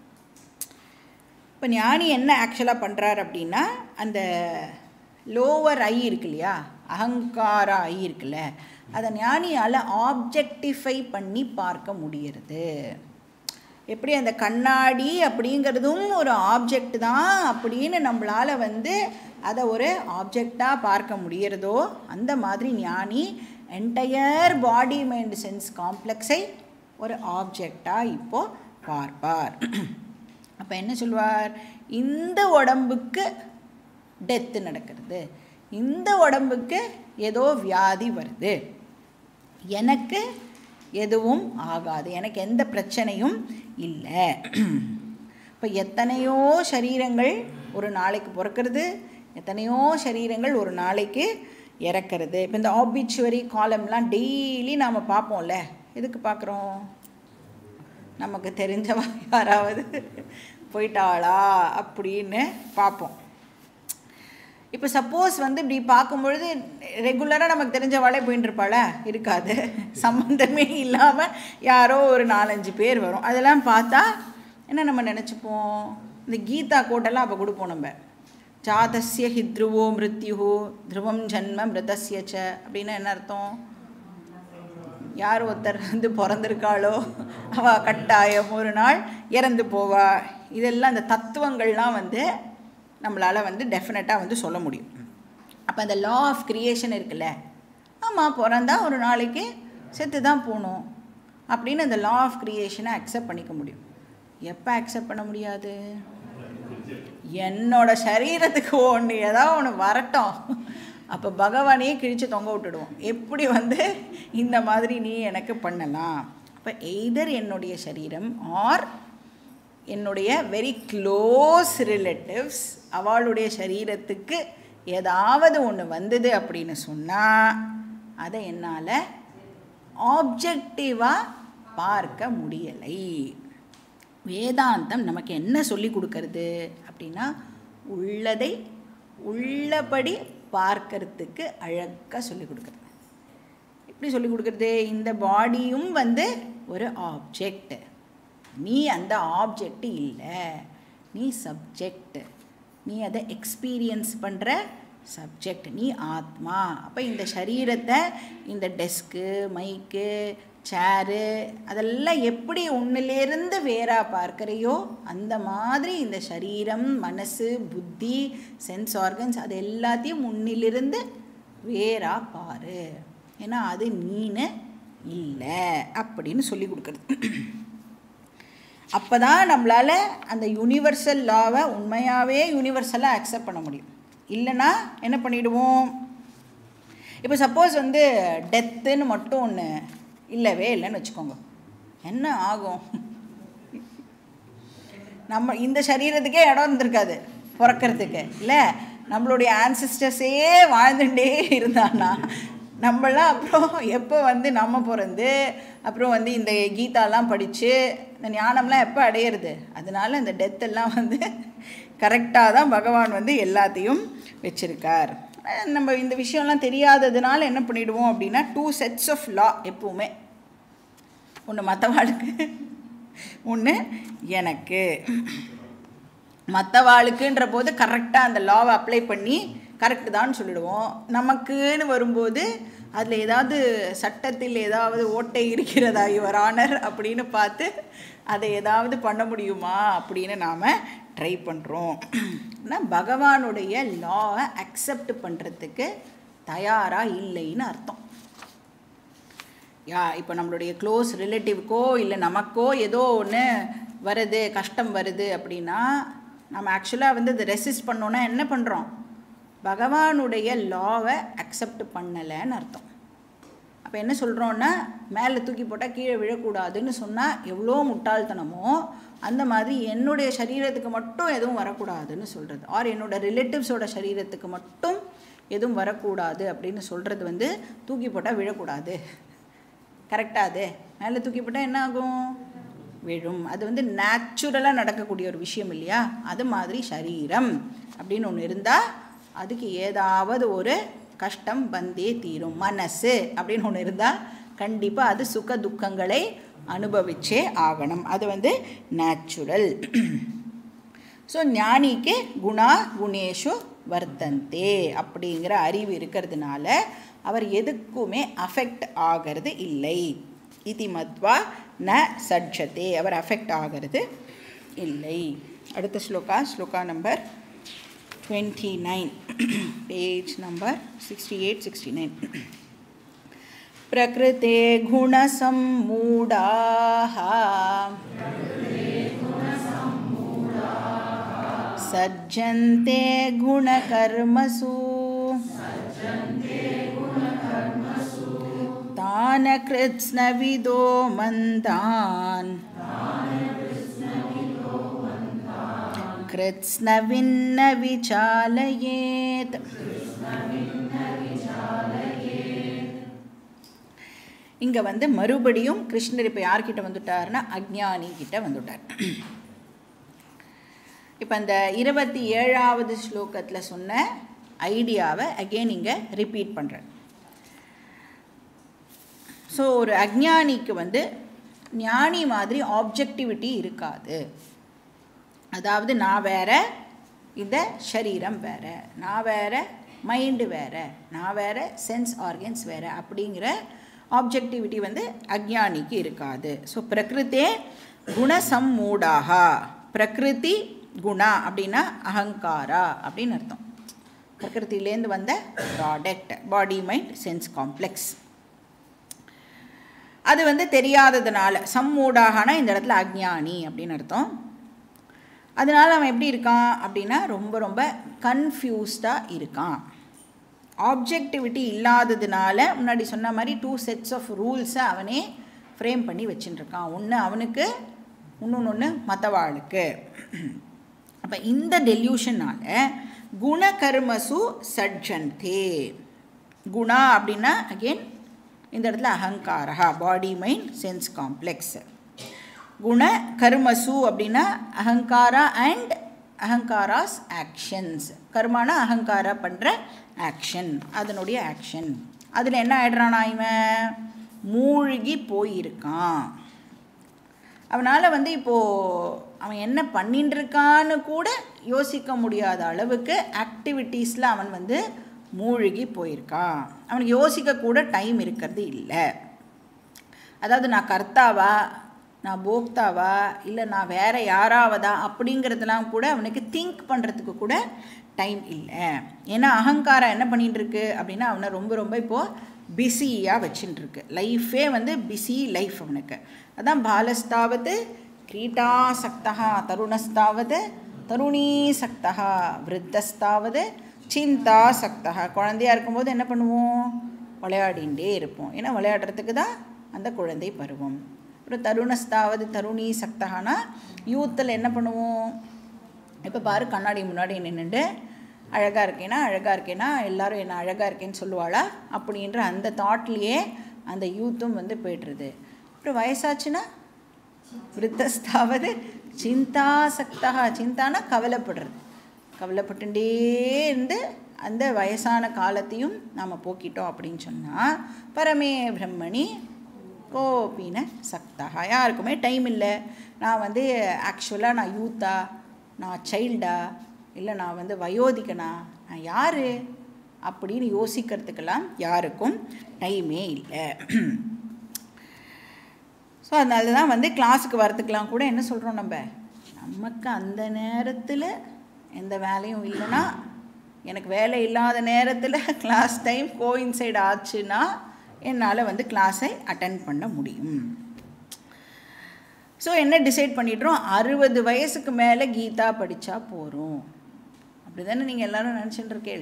இப்போ ஞானி என்ன ஆக்சுவலாக பண்ணுறார் அப்படின்னா அந்த லோவர் ஐ இருக்கு இல்லையா அகங்கார ஐ இருக்குல்ல அதை ஞானியால் ஆப்ஜெக்டிஃபை பண்ணி பார்க்க முடியறது எப்படி அந்த கண்ணாடி அப்படிங்கிறதும் ஒரு ஆப்ஜெக்ட் தான் அப்படின்னு நம்மளால் வந்து அதை ஒரு ஆப்ஜெக்டாக பார்க்க முடியறதோ அந்த மாதிரி ஞானி என்டையர் பாடி மைண்ட் சென்ஸ் காம்ப்ளெக்ஸை ஒரு ஆப்ஜெக்டாக இப்போது பார்ப்பார் அப்போ என்ன சொல்வார் இந்த உடம்புக்கு டெத்து நடக்கிறது இந்த உடம்புக்கு ஏதோ வியாதி வருது எனக்கு எதுவும் ஆகாது எனக்கு எந்த பிரச்சனையும் இல்லை இப்போ எத்தனையோ சரீரங்கள் ஒரு நாளைக்கு பிறக்கிறது எத்தனையோ சரீரங்கள் ஒரு நாளைக்கு இறக்கிறது இப்போ இந்த ஆபிச்சுவரி காலம்லாம் டெய்லி நாம் பார்ப்போம்ல எதுக்கு பார்க்குறோம் நமக்கு தெரிஞ்சவ யாராவது போயிட்டாளா அப்படின்னு பார்ப்போம் இப்போ சப்போஸ் வந்து இப்படி பார்க்கும்பொழுது ரெகுலராக நமக்கு தெரிஞ்சவாளே போயின்னு இருப்பாளா இருக்காது சம்மந்தமே இல்லாமல் யாரோ ஒரு நாலஞ்சு பேர் வரும் அதெல்லாம் பார்த்தா என்ன நம்ம நினச்சிப்போம் இந்த கீதா கோட்டெல்லாம் அப்போ கொடுப்போம் நம்ம ஜாதஸ்ய ஹித்ருவோ மிருத்யுஹோ த்ருவம் ஜன்ம மிருதஸ்ய ச அப்படின்னா என்ன அர்த்தம் யார் ஒருத்தர் வந்து பிறந்திருக்காளோ அவள் கட்டாயம் ஒரு நாள் இறந்து போவா இதெல்லாம் அந்த தத்துவங்கள்லாம் வந்து நம்மளால் வந்து டெஃபினட்டாக வந்து சொல்ல முடியும் அப்போ அந்த லா ஆஃப் க்ரியேஷன் இருக்குல்ல ஆமாம் பிறந்தா ஒரு நாளைக்கு செத்து தான் போகணும் அப்படின்னு அந்த லா ஆஃப் க்ரியேஷனை அக்செப்ட் பண்ணிக்க முடியும் எப்போ அக்செப்ட் பண்ண முடியாது என்னோட சரீரத்துக்கு ஒன்று ஏதாவது ஒன்று வரட்டும் அப்போ பகவானையே கிழித்து தொங்க விட்டுடுவோம் எப்படி வந்து இந்த மாதிரி நீ எனக்கு பண்ணலாம் அப்போ எய்தர் என்னுடைய சரீரம் ஆர் என்னுடைய வெரி க்ளோஸ் ரிலேட்டிவ்ஸ் அவளுடைய சரீரத்துக்கு ஏதாவது ஒன்று வந்தது அப்படின்னு சொன்னால் அதை என்னால் ஆப்ஜெக்டிவாக பார்க்க முடியலை வேதாந்தம் நமக்கு என்ன சொல்லி கொடுக்கறது அப்படின்னா உள்ளதை உள்ளபடி பார்க்கறதுக்கு அழகாக சொல்லி கொடுக்குறது எப்படி சொல்லி கொடுக்குறது இந்த பாடியும் வந்து ஒரு ஆப்ஜெக்ட் நீ அந்த ஆப்ஜெக்ட் இல்லை நீ சப்ஜெக்ட் நீ அதை எக்ஸ்பீரியன்ஸ் பண்ணுற சப்ஜெக்ட் நீ ஆத்மா அப்போ இந்த சரீரத்தை இந்த டெஸ்க்கு மைக்கு சேரு அதெல்லாம் எப்படி உன்னிலேருந்து வேறா பார்க்குறையோ அந்த மாதிரி இந்த சரீரம் மனசு புத்தி சென்ஸ் ஆர்கன்ஸ் அது எல்லாத்தையும் உன்னிலிருந்து வேறா பாரு ஏன்னா அது நீனு இல்லை அப்படின்னு சொல்லி கொடுக்குறது அப்போ தான் நம்மளால் அந்த யூனிவர்சல் லாவை உண்மையாகவே யூனிவர்சலாக அக்செப்ட் பண்ண முடியும் இல்லைன்னா என்ன பண்ணிவிடுவோம் இப்போ சப்போஸ் வந்து டெத்துன்னு மட்டும் ஒன்று இல்லவே இல்லைன்னு வச்சுக்கோங்க என்ன ஆகும் நம்ம இந்த சரீரத்துக்கே இடம் இருந்திருக்காது பிறக்கிறதுக்கு இல்லை நம்மளுடைய ஆன்சிஸ்டர்ஸே வாழ்ந்துட்டே இருந்தானா நம்மளாம் அப்புறம் எப்போ வந்து நம்ம பிறந்து அப்புறம் வந்து இந்த கீதாலாம் படித்து இந்த ஞானம்லாம் எப்போ அடையிறது அதனால இந்த டெத்தெல்லாம் வந்து கரெக்டாக தான் பகவான் வந்து எல்லாத்தையும் வச்சுருக்கார் நம்ம இந்த விஷயம்லாம் தெரியாததுனால என்ன பண்ணிடுவோம் அப்படின்னா டூ செட்ஸ் ஆஃப் லா எப்பவுமே ஒன்று மற்றவாளுக்கு ஒன்று எனக்கு மற்றவாளுக்குன்ற போது கரெக்டாக அந்த லாவை அப்ளை பண்ணி கரெக்டு தான் சொல்லிடுவோம் நமக்குன்னு வரும்போது அதில் ஏதாவது சட்டத்தில் ஏதாவது ஓட்டை இருக்கிறதா யுவர் ஆனர் அப்படின்னு பார்த்து அதை ஏதாவது பண்ண முடியுமா அப்படின்னு நாம் ட்ரை பண்ணுறோம் ஆனால் பகவானுடைய லாவை அக்செப்ட் பண்ணுறதுக்கு தயாராக இல்லைன்னு அர்த்தம் யா இப்போ நம்மளுடைய க்ளோஸ் ரிலேட்டிவ்க்கோ இல்லை நமக்கோ ஏதோ ஒன்று வருது கஷ்டம் வருது அப்படின்னா நம்ம ஆக்சுவலாக வந்து அதை ரெசிஸ்ட் பண்ணோன்னா என்ன பண்ணுறோம் பகவானுடைய லாவை அக்செப்ட் பண்ணலைன்னு அர்த்தம் அப்போ என்ன சொல்கிறோன்னா மேலே தூக்கி போட்டால் கீழே விழக்கூடாதுன்னு சொன்னால் எவ்வளோ முட்டாள்தனமோ அந்த மாதிரி என்னுடைய சரீரத்துக்கு மட்டும் எதுவும் வரக்கூடாதுன்னு சொல்கிறது ஆர் என்னோட ரிலேட்டிவ்ஸோட சரீரத்துக்கு மட்டும் எதுவும் வரக்கூடாது அப்படின்னு சொல்கிறது வந்து தூக்கி போட்டால் விழக்கூடாது கரெக்டாக அது மேலே தூக்கி போட்டால் என்ன ஆகும் விழும் அது வந்து நேச்சுரலாக நடக்கக்கூடிய ஒரு விஷயம் இல்லையா அது மாதிரி சரீரம் அப்படின்னு ஒன்று இருந்தால் அதுக்கு ஏதாவது ஒரு கஷ்டம் வந்தே தீரும் மனசு அப்படின்னு ஒன்று இருந்தால் கண்டிப்பாக அது சுக துக்கங்களை அனுபவிச்சே ஆகணும் அது வந்து நேச்சுரல் ஸோ ஞானிக்கு குணா குணேஷு வர்த்தந்தே அப்படிங்கிற அறிவு இருக்கிறதுனால அவர் எதுக்குமே அஃபெக்ட் ஆகிறது இல்லை இதி மத்வா ந சட்சத்தே அவர் அஃபெக்ட் ஆகிறது இல்லை அடுத்த shloka shloka number twenty nine page number sixty eight sixty nine प्रकृते गुणसम्मूढाः सज्जन्ते गुणकर्मसु तान् कृत्स्नविदो मन्दान् कृत्स्नविन्न विचालयेत् இங்கே வந்து மறுபடியும் கிருஷ்ணர் இப்போ யார்கிட்ட வந்துட்டாருன்னா அக்ஞானி கிட்ட வந்துட்டார் இப்போ அந்த இருபத்தி ஏழாவது ஸ்லோகத்தில் சொன்ன ஐடியாவை அகெயின் இங்கே ரிப்பீட் பண்ணுறேன் ஸோ ஒரு அக்ஞானிக்கு வந்து ஞானி மாதிரி ஆப்ஜெக்டிவிட்டி இருக்காது அதாவது நான் வேற இந்த சரீரம் வேற நான் வேற மைண்டு வேற நான் வேற சென்ஸ் ஆர்கன்ஸ் வேற அப்படிங்கிற ஆப்ஜெக்டிவிட்டி வந்து அக்ஞானிக்கு இருக்காது ஸோ பிரகிருத்தே குணசம்மூடாக பிரகிருதி குணா அப்படின்னா அகங்காரா அப்படின்னு அர்த்தம் பிரகிருத்திலேருந்து வந்த product body mind sense complex அது வந்து தெரியாததுனால சம்மூடாகனா இந்த இடத்துல அக்ஞானி அப்படின்னு அர்த்தம் அதனால் அவன் எப்படி இருக்கான் அப்படின்னா ரொம்ப ரொம்ப கன்ஃபியூஸ்டாக இருக்கான் ஆப்ஜெக்டிவிட்டி இல்லாததுனால முன்னாடி சொன்ன மாதிரி டூ செட்ஸ் ஆஃப் ரூல்ஸை அவனே ஃப்ரேம் பண்ணி வச்சுட்டுருக்கான் ஒன்று அவனுக்கு இன்னொன்று ஒன்று மற்றவாளுக்கு அப்போ இந்த டெல்யூஷனால் குணகர்மசு சட்ஜந்தே குணா அப்படின்னா அகெயின் இந்த இடத்துல அகங்காரா பாடி மைண்ட் சென்ஸ் காம்ப்ளெக்ஸ் குண கர்மசு அப்படின்னா அகங்காரா அண்ட் அகங்காராஸ் ஆக்ஷன்ஸ் கர்மானா அகங்காரா பண்ணுற ஆக்ஷன் அதனுடைய ஆக்ஷன் அதில் என்ன ஆயிடுறானா இவன் மூழ்கி போயிருக்கான் அவனால் வந்து இப்போது அவன் என்ன பண்ணிட்டு இருக்கான்னு கூட யோசிக்க முடியாத அளவுக்கு ஆக்டிவிட்டீஸில் அவன் வந்து மூழ்கி போயிருக்கான் அவனுக்கு யோசிக்க கூட டைம் இருக்கிறது இல்லை அதாவது நான் கர்த்தாவா நான் போக்தாவா இல்லை நான் வேற யாராவதா அப்படிங்கிறதுலாம் கூட அவனுக்கு திங்க் பண்ணுறதுக்கு கூட டைம் இல்லை ஏன்னா அகங்காரம் என்ன பண்ணிட்டு இருக்கு அப்படின்னா அவனை ரொம்ப ரொம்ப இப்போது பிஸியாக வச்சுட்டு இருக்கு லைஃபே வந்து பிஸி லைஃப் அவனுக்கு அதான் பாலஸ்தாவது கிரீட்டாசக்தா தருணஸ்தாவது தருணீசக்தா விருத்தஸ்தாவது சிந்தாசக்தா குழந்தையா இருக்கும்போது என்ன பண்ணுவோம் விளையாடிகிட்டே இருப்போம் ஏன்னா விளையாடுறதுக்கு தான் அந்த குழந்தை பருவம் அப்புறம் தருணஸ்தாவது தருணி சக்தகானா யூத்தில் என்ன பண்ணுவோம் இப்போ பாரு கண்ணாடி முன்னாடி நின்றுட்டு அழகாக இருக்கேனா அழகாக இருக்கேனா எல்லாரும் என்ன அழகாக இருக்கேன்னு சொல்லுவாளா அப்படின்ற அந்த தாட்லேயே அந்த யூத்தும் வந்து போய்ட்டுருது அப்புறம் வயசாச்சுன்னா விருத்தஸ்தாவது சிந்தாசக்தா சிந்தானா கவலைப்படுறது கவலைப்பட்டுட்டே இருந்து அந்த வயசான காலத்தையும் நாம் போக்கிட்டோம் அப்படின்னு சொன்னால் பரமே பிரம்மணி கோபின சக்தா யாருக்குமே டைம் இல்லை நான் வந்து ஆக்சுவலாக நான் யூத்தா நான் சைல்டா இல்லை நான் வந்து வயோதிகனா நான் யார் அப்படின்னு யோசிக்கிறதுக்கெல்லாம் யாருக்கும் டைமே இல்லை ஸோ அதனால தான் வந்து கிளாஸுக்கு வரத்துக்கெலாம் கூட என்ன சொல்கிறோம் நம்ம நமக்கு அந்த நேரத்தில் எந்த வேலையும் இல்லைன்னா எனக்கு வேலை இல்லாத நேரத்தில் கிளாஸ் டைம் கோயின்சைட் ஆச்சுன்னா என்னால் வந்து கிளாஸை அட்டன் பண்ண முடியும் ஸோ என்ன டிசைட் பண்ணிடுறோம் அறுபது வயசுக்கு மேலே கீதா படித்தா போகிறோம் அப்படி தானே நீங்கள் எல்லோரும் நினச்சிட்டு இருக்கேள்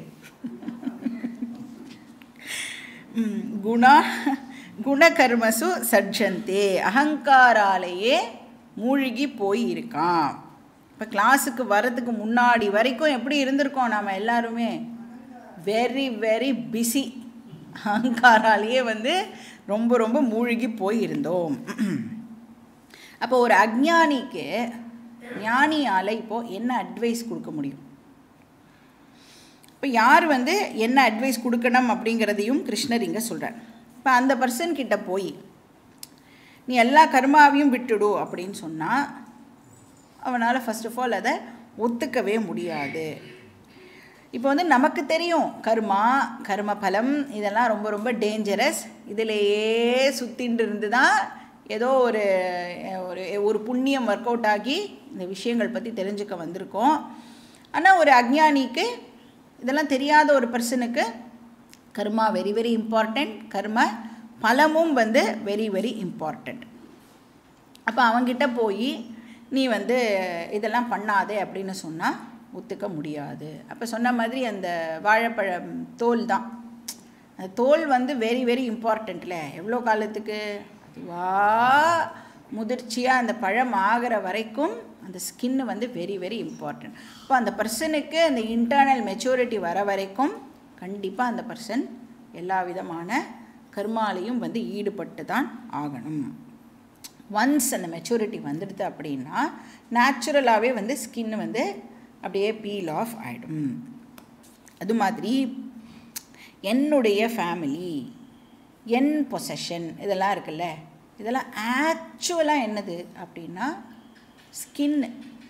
குணா குணகர்மசு சர்ஜந்தே அகங்காராலேயே மூழ்கி போய் இருக்கான் இப்போ கிளாஸுக்கு வரதுக்கு முன்னாடி வரைக்கும் எப்படி இருந்திருக்கோம் நாம் எல்லாருமே வெரி வெரி பிஸி அகங்காராலேயே வந்து ரொம்ப ரொம்ப மூழ்கி போய் இருந்தோம் அப்போ ஒரு அஜ்ஞானிக்கு ஞானியால் இப்போது என்ன அட்வைஸ் கொடுக்க முடியும் இப்போ யார் வந்து என்ன அட்வைஸ் கொடுக்கணும் அப்படிங்கிறதையும் கிருஷ்ணர் இங்கே சொல்கிறார் இப்போ அந்த பர்சன் கிட்ட போய் நீ எல்லா கர்மாவையும் விட்டுடு அப்படின்னு சொன்னால் அவனால் ஃபஸ்ட் ஆஃப் ஆல் அதை ஒத்துக்கவே முடியாது இப்போ வந்து நமக்கு தெரியும் கர்மா கர்ம பலம் இதெல்லாம் ரொம்ப ரொம்ப டேஞ்சரஸ் இதிலேயே சுற்றின்னு இருந்து தான் ஏதோ ஒரு ஒரு ஒரு புண்ணியம் ஒர்க் அவுட் ஆகி இந்த விஷயங்கள் பற்றி தெரிஞ்சுக்க வந்திருக்கோம் ஆனால் ஒரு அஜ்ஞானிக்கு இதெல்லாம் தெரியாத ஒரு பர்சனுக்கு கர்மா வெரி வெரி இம்பார்ட்டண்ட் கர்ம பலமும் வந்து வெரி வெரி இம்பார்ட்டண்ட் அப்போ அவங்கிட்ட போய் நீ வந்து இதெல்லாம் பண்ணாதே அப்படின்னு சொன்னால் ஒத்துக்க முடியாது அப்போ சொன்ன மாதிரி அந்த வாழைப்பழம் தோல் தான் அந்த தோல் வந்து வெரி வெரி இம்பார்ட்டண்ட்ல எவ்வளோ காலத்துக்கு அதுவாக முதிர்ச்சியாக அந்த பழம் ஆகிற வரைக்கும் அந்த ஸ்கின்னு வந்து வெரி வெரி இம்பார்ட்டண்ட் இப்போ அந்த பர்சனுக்கு அந்த இன்டர்னல் மெச்சூரிட்டி வர வரைக்கும் கண்டிப்பாக அந்த பர்சன் எல்லா விதமான கர்மாலையும் வந்து ஈடுபட்டு தான் ஆகணும் ஒன்ஸ் அந்த மெச்சூரிட்டி வந்துடுது அப்படின்னா நேச்சுரலாகவே வந்து ஸ்கின் வந்து அப்படியே பீல் ஆஃப் ஆகிடும் அது மாதிரி என்னுடைய ஃபேமிலி என் பொசஷன் இதெல்லாம் இருக்குல்ல இதெல்லாம் ஆக்சுவலாக என்னது அப்படின்னா ஸ்கின்னு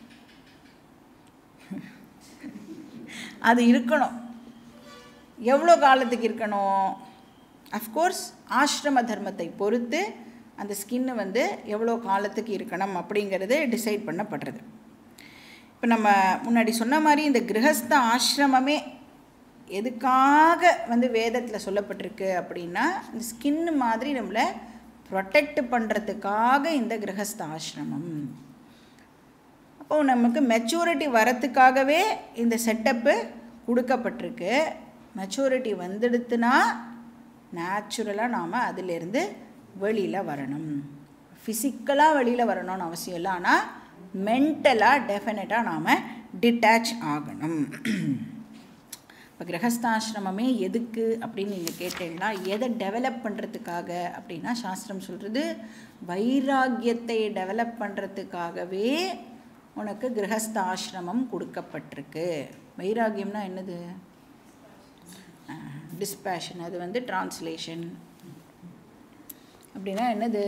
அது இருக்கணும் எவ்வளோ காலத்துக்கு இருக்கணும் அஃப்கோர்ஸ் ஆசிரம தர்மத்தை பொறுத்து அந்த ஸ்கின்னு வந்து எவ்வளோ காலத்துக்கு இருக்கணும் அப்படிங்கிறது டிசைட் பண்ணப்படுறது இப்போ நம்ம முன்னாடி சொன்ன மாதிரி இந்த கிரகஸ்த ஆசிரமமே எதுக்காக வந்து வேதத்தில் சொல்லப்பட்டிருக்கு அப்படின்னா இந்த ஸ்கின்னு மாதிரி நம்மளை ப்ரொடெக்ட் பண்ணுறதுக்காக இந்த கிரகஸ்த ஆசிரமம் அப்போ நமக்கு மெச்சூரிட்டி வரத்துக்காகவே இந்த செட்டப்பு கொடுக்கப்பட்டிருக்கு மெச்சூரிட்டி வந்துடுத்துனா நேச்சுரலாக நாம் அதிலேருந்து வெளியில் வரணும் ஃபிசிக்கலாக வெளியில் வரணும்னு அவசியம் இல்லை ஆனால் மென்டலாக டெஃபினட்டாக நாம் டிட்டாச் ஆகணும் இப்போ கிரகஸ்தாசிரமமே எதுக்கு அப்படின்னு நீங்கள் கேட்டீங்கன்னா எதை டெவலப் பண்ணுறதுக்காக அப்படின்னா சாஸ்திரம் சொல்கிறது வைராக்கியத்தை டெவலப் பண்ணுறதுக்காகவே உனக்கு கிரகஸ்தாசிரமம் கொடுக்கப்பட்டிருக்கு வைராக்கியம்னா என்னது டிஸ்பேஷன் அது வந்து டிரான்ஸ்லேஷன் அப்படின்னா என்னது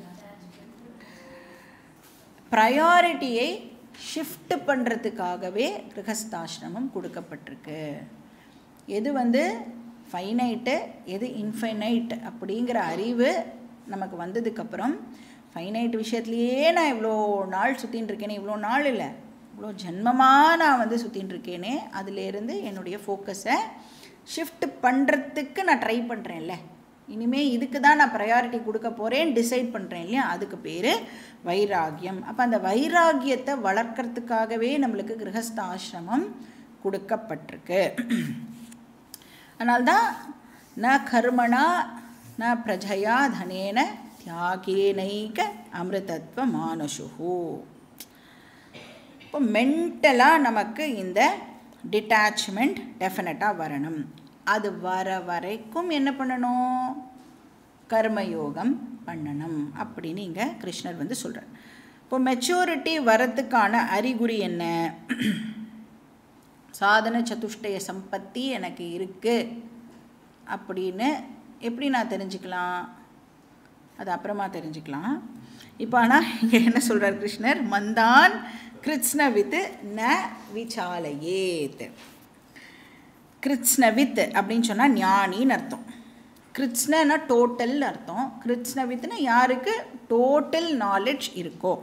ப்ரையாரிட்டியை ஷிஃப்ட் பண்ணுறதுக்காகவே கிரகஸ்தாசிரமம் கொடுக்கப்பட்டிருக்கு எது வந்து ஃபைனைட்டு எது இன்ஃபைனைட் அப்படிங்கிற அறிவு நமக்கு வந்ததுக்கப்புறம் ஃபைனைட் விஷயத்துலையே நான் இவ்வளோ நாள் சுற்றின்னு இருக்கேனே இவ்வளோ நாள் இல்லை இவ்வளோ ஜென்மமாக நான் வந்து சுற்றின்னு இருக்கேனே அதிலேருந்து என்னுடைய ஃபோக்கஸை ஷிஃப்ட் பண்ணுறதுக்கு நான் ட்ரை பண்ணுறேன்ல இனிமேல் இதுக்கு தான் நான் ப்ரையாரிட்டி கொடுக்க போகிறேன் டிசைட் பண்ணுறேன் இல்லையா அதுக்கு பேர் வைராகியம் அப்போ அந்த வைராகியத்தை வளர்க்கறதுக்காகவே நம்மளுக்கு கிரகஸ்த ஆசிரமம் கொடுக்கப்பட்டிருக்கு அதனால்தான் ந கர்மணா ந பிரஜயா தனேன தியாகேனைக அமிர்தத்வ மானுஷுஹு இப்போ மென்டலாக நமக்கு இந்த டிட்டாச்மெண்ட் டெஃபினட்டாக வரணும் அது வர வரைக்கும் என்ன பண்ணணும் கர்மயோகம் பண்ணணும் அப்படின்னு இங்கே கிருஷ்ணர் வந்து சொல்கிறார் இப்போ மெச்சூரிட்டி வரத்துக்கான அறிகுறி என்ன சாதன சதுஷ்டய சம்பத்தி எனக்கு இருக்குது அப்படின்னு எப்படி நான் தெரிஞ்சுக்கலாம் அது அப்புறமா தெரிஞ்சுக்கலாம் இப்போ ஆனால் இங்கே என்ன சொல்கிறார் கிருஷ்ணர் மந்தான் கிருத்ஸ்னவித் ந விசாலயேத் கிருத்ஸ்னவித் அப்படின்னு சொன்னால் ஞானின்னு அர்த்தம் கிருத்ஸ்னனா டோட்டல் அர்த்தம் கிருத்ஸ்னவித்னா யாருக்கு டோட்டல் நாலேஜ் இருக்கோ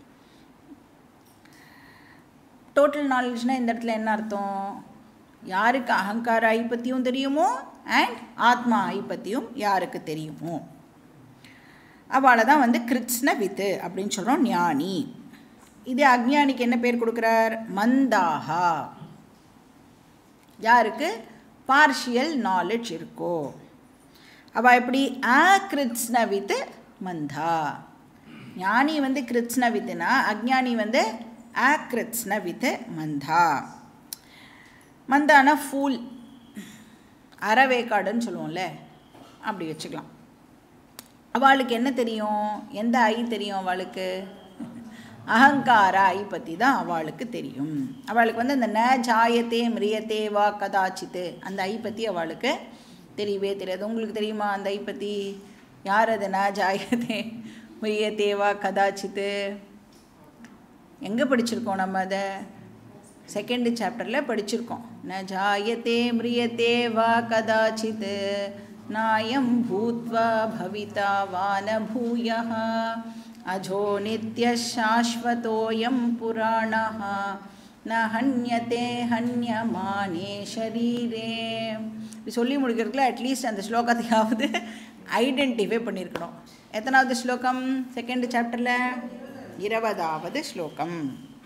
டோட்டல் நாலேஜ்னால் இந்த இடத்துல என்ன அர்த்தம் யாருக்கு அகங்கார ஐ பற்றியும் தெரியுமோ அண்ட் ஆத்மா ஐ பற்றியும் யாருக்கு தெரியுமோ அவளை தான் வந்து கிருத்ஸ்ன வித்து அப்படின்னு சொல்கிறோம் ஞானி இது அக்ஞானிக்கு என்ன பேர் கொடுக்குறார் மந்தாஹா யாருக்கு பார்ஷியல் நாலேஜ் இருக்கோ அவள் எப்படி ஆ கிருத்ஸ்ன வித் மந்தா ஞானி வந்து கிருத்ஸ்ன வித்துனா அக்ஞானி வந்து ஆ கிருத்ஸ்ன வித் மந்தா மந்தானா ஃபூல் அறவேக்காடுன்னு சொல்லுவோம்ல அப்படி வச்சுக்கலாம் அவளுக்கு என்ன தெரியும் எந்த ஐ தெரியும் அவளுக்கு அகங்கார ஐ பற்றி தான் அவளுக்கு தெரியும் அவளுக்கு வந்து அந்த ந ஜாயத்தே மிரியத்தே வா கதாச்சித்து அந்த ஐ பற்றி அவளுக்கு தெரியவே தெரியாது உங்களுக்கு தெரியுமா அந்த ஐ பற்றி யார் அது ந ஜாயத்தே மிரியத்தே வா கதாச்சித்து எங்கே படிச்சிருக்கோம் நம்ம அதை செகண்ட் சாப்டரில் படிச்சிருக்கோம் ந ஜாயத்தே மிரியத்தே வா கதாச்சித் நாயம் பூத்வா பவிதா வான பூய அஜோ நித்ய சாஸ்வதோயம் புராணः ந ஹன்யதே ஹன்யமானே ஷரீரே இப்படி சொல்லி முடிக்கிறதுக்குள்ள அட்லீஸ்ட் அந்த ஸ்லோகத்தையாவது ஐடென்டிஃபை பண்ணியிருக்கணும் எத்தனாவது ஸ்லோகம் செகண்ட் சாப்டரில் இருபதாவது ஸ்லோகம்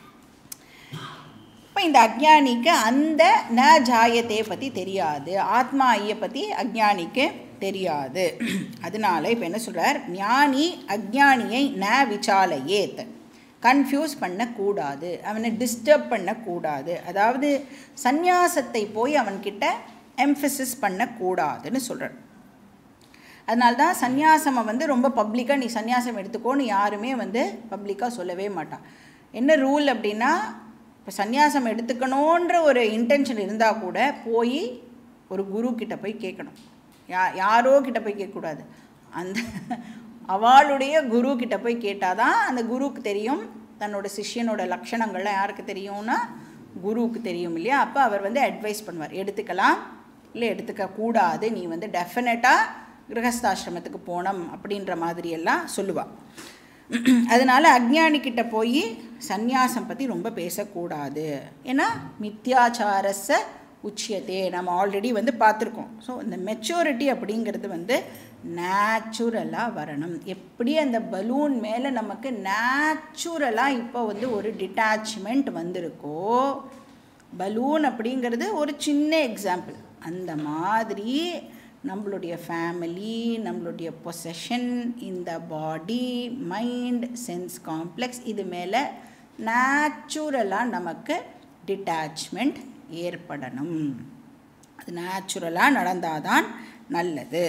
இப்போ இந்த அக்ஞானிக்கு அந்த ந ஜாயத்தை பற்றி தெரியாது ஆத்மா ஐயை பற்றி அக்ஞானிக்கு தெரியாது அதனால இப்போ என்ன சொல்கிறார் ஞானி அக்ஞானியை ந விசாலையேத் கன்ஃபியூஸ் பண்ணக்கூடாது அவனை டிஸ்டர்ப் பண்ணக்கூடாது அதாவது சந்நியாசத்தை போய் அவன்கிட்ட எம்ஃபசிஸ் பண்ணக்கூடாதுன்னு சொல்கிறார் அதனால தான் சந்நியாசமை வந்து ரொம்ப பப்ளிக்காக நீ சந்நியாசம் எடுத்துக்கோன்னு யாருமே வந்து பப்ளிக்காக சொல்லவே மாட்டான் என்ன ரூல் அப்படின்னா இப்போ சந்நியாசம் எடுத்துக்கணுன்ற ஒரு இன்டென்ஷன் இருந்தால் கூட போய் ஒரு குரு கிட்ட போய் கேட்கணும் யா யாரோ கிட்ட போய் கேட்கக்கூடாது அந்த அவளுடைய குரு கிட்ட போய் கேட்டால் தான் அந்த குருவுக்கு தெரியும் தன்னோட சிஷ்யனோட லக்ஷணங்கள்லாம் யாருக்கு தெரியும்னா குருவுக்கு தெரியும் இல்லையா அப்போ அவர் வந்து அட்வைஸ் பண்ணுவார் எடுத்துக்கலாம் இல்லை எடுத்துக்க கூடாது நீ வந்து டெஃபினட்டாக கிரகஸ்தாசிரமத்துக்கு போனோம் அப்படின்ற மாதிரியெல்லாம் சொல்லுவாள் அதனால் அக்ஞானிக்கிட்ட போய் சந்நியாசம் பற்றி ரொம்ப பேசக்கூடாது ஏன்னா மித்யாச்சாரஸ உச்சியத்தே நம்ம ஆல்ரெடி வந்து பார்த்துருக்கோம் ஸோ இந்த மெச்சூரிட்டி அப்படிங்கிறது வந்து நேச்சுரலாக வரணும் எப்படி அந்த பலூன் மேலே நமக்கு நேச்சுரலாக இப்போ வந்து ஒரு டிட்டாச்மெண்ட் வந்திருக்கோ பலூன் அப்படிங்கிறது ஒரு சின்ன எக்ஸாம்பிள் அந்த மாதிரி நம்மளுடைய ஃபேமிலி நம்மளுடைய பொசஷன் இந்த பாடி மைண்ட் சென்ஸ் காம்ப்ளெக்ஸ் இது மேலே நேச்சுரலாக நமக்கு டிட்டாச்மெண்ட் ஏற்படணும் அது நேச்சுரலாக நடந்தால் தான் நல்லது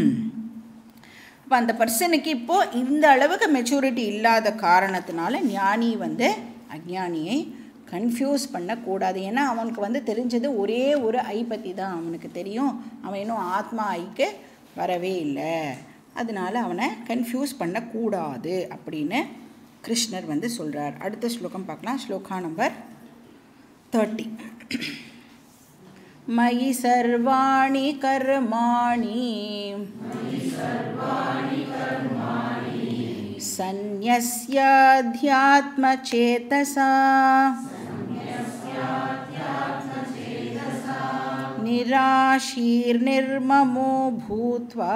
அப்போ அந்த பர்சனுக்கு இப்போது இந்த அளவுக்கு மெச்சூரிட்டி இல்லாத காரணத்தினால ஞானி வந்து அஜ்ஞானியை கன்ஃபியூஸ் பண்ணக்கூடாது ஏன்னா அவனுக்கு வந்து தெரிஞ்சது ஒரே ஒரு ஐ பற்றி தான் அவனுக்கு தெரியும் அவன் இன்னும் ஆத்மா ஐக்கு வரவே இல்லை அதனால அவனை கன்ஃபியூஸ் பண்ணக்கூடாது அப்படின்னு கிருஷ்ணர் வந்து சொல்கிறார் அடுத்த ஸ்லோகம் பார்க்கலாம் ஸ்லோகா நம்பர் தேர்ட்டி மயி சர்வாணி கர்மாணி सन्न्यस्याध्यात्मचेतसा निराशीर्निर्ममो भूत्वा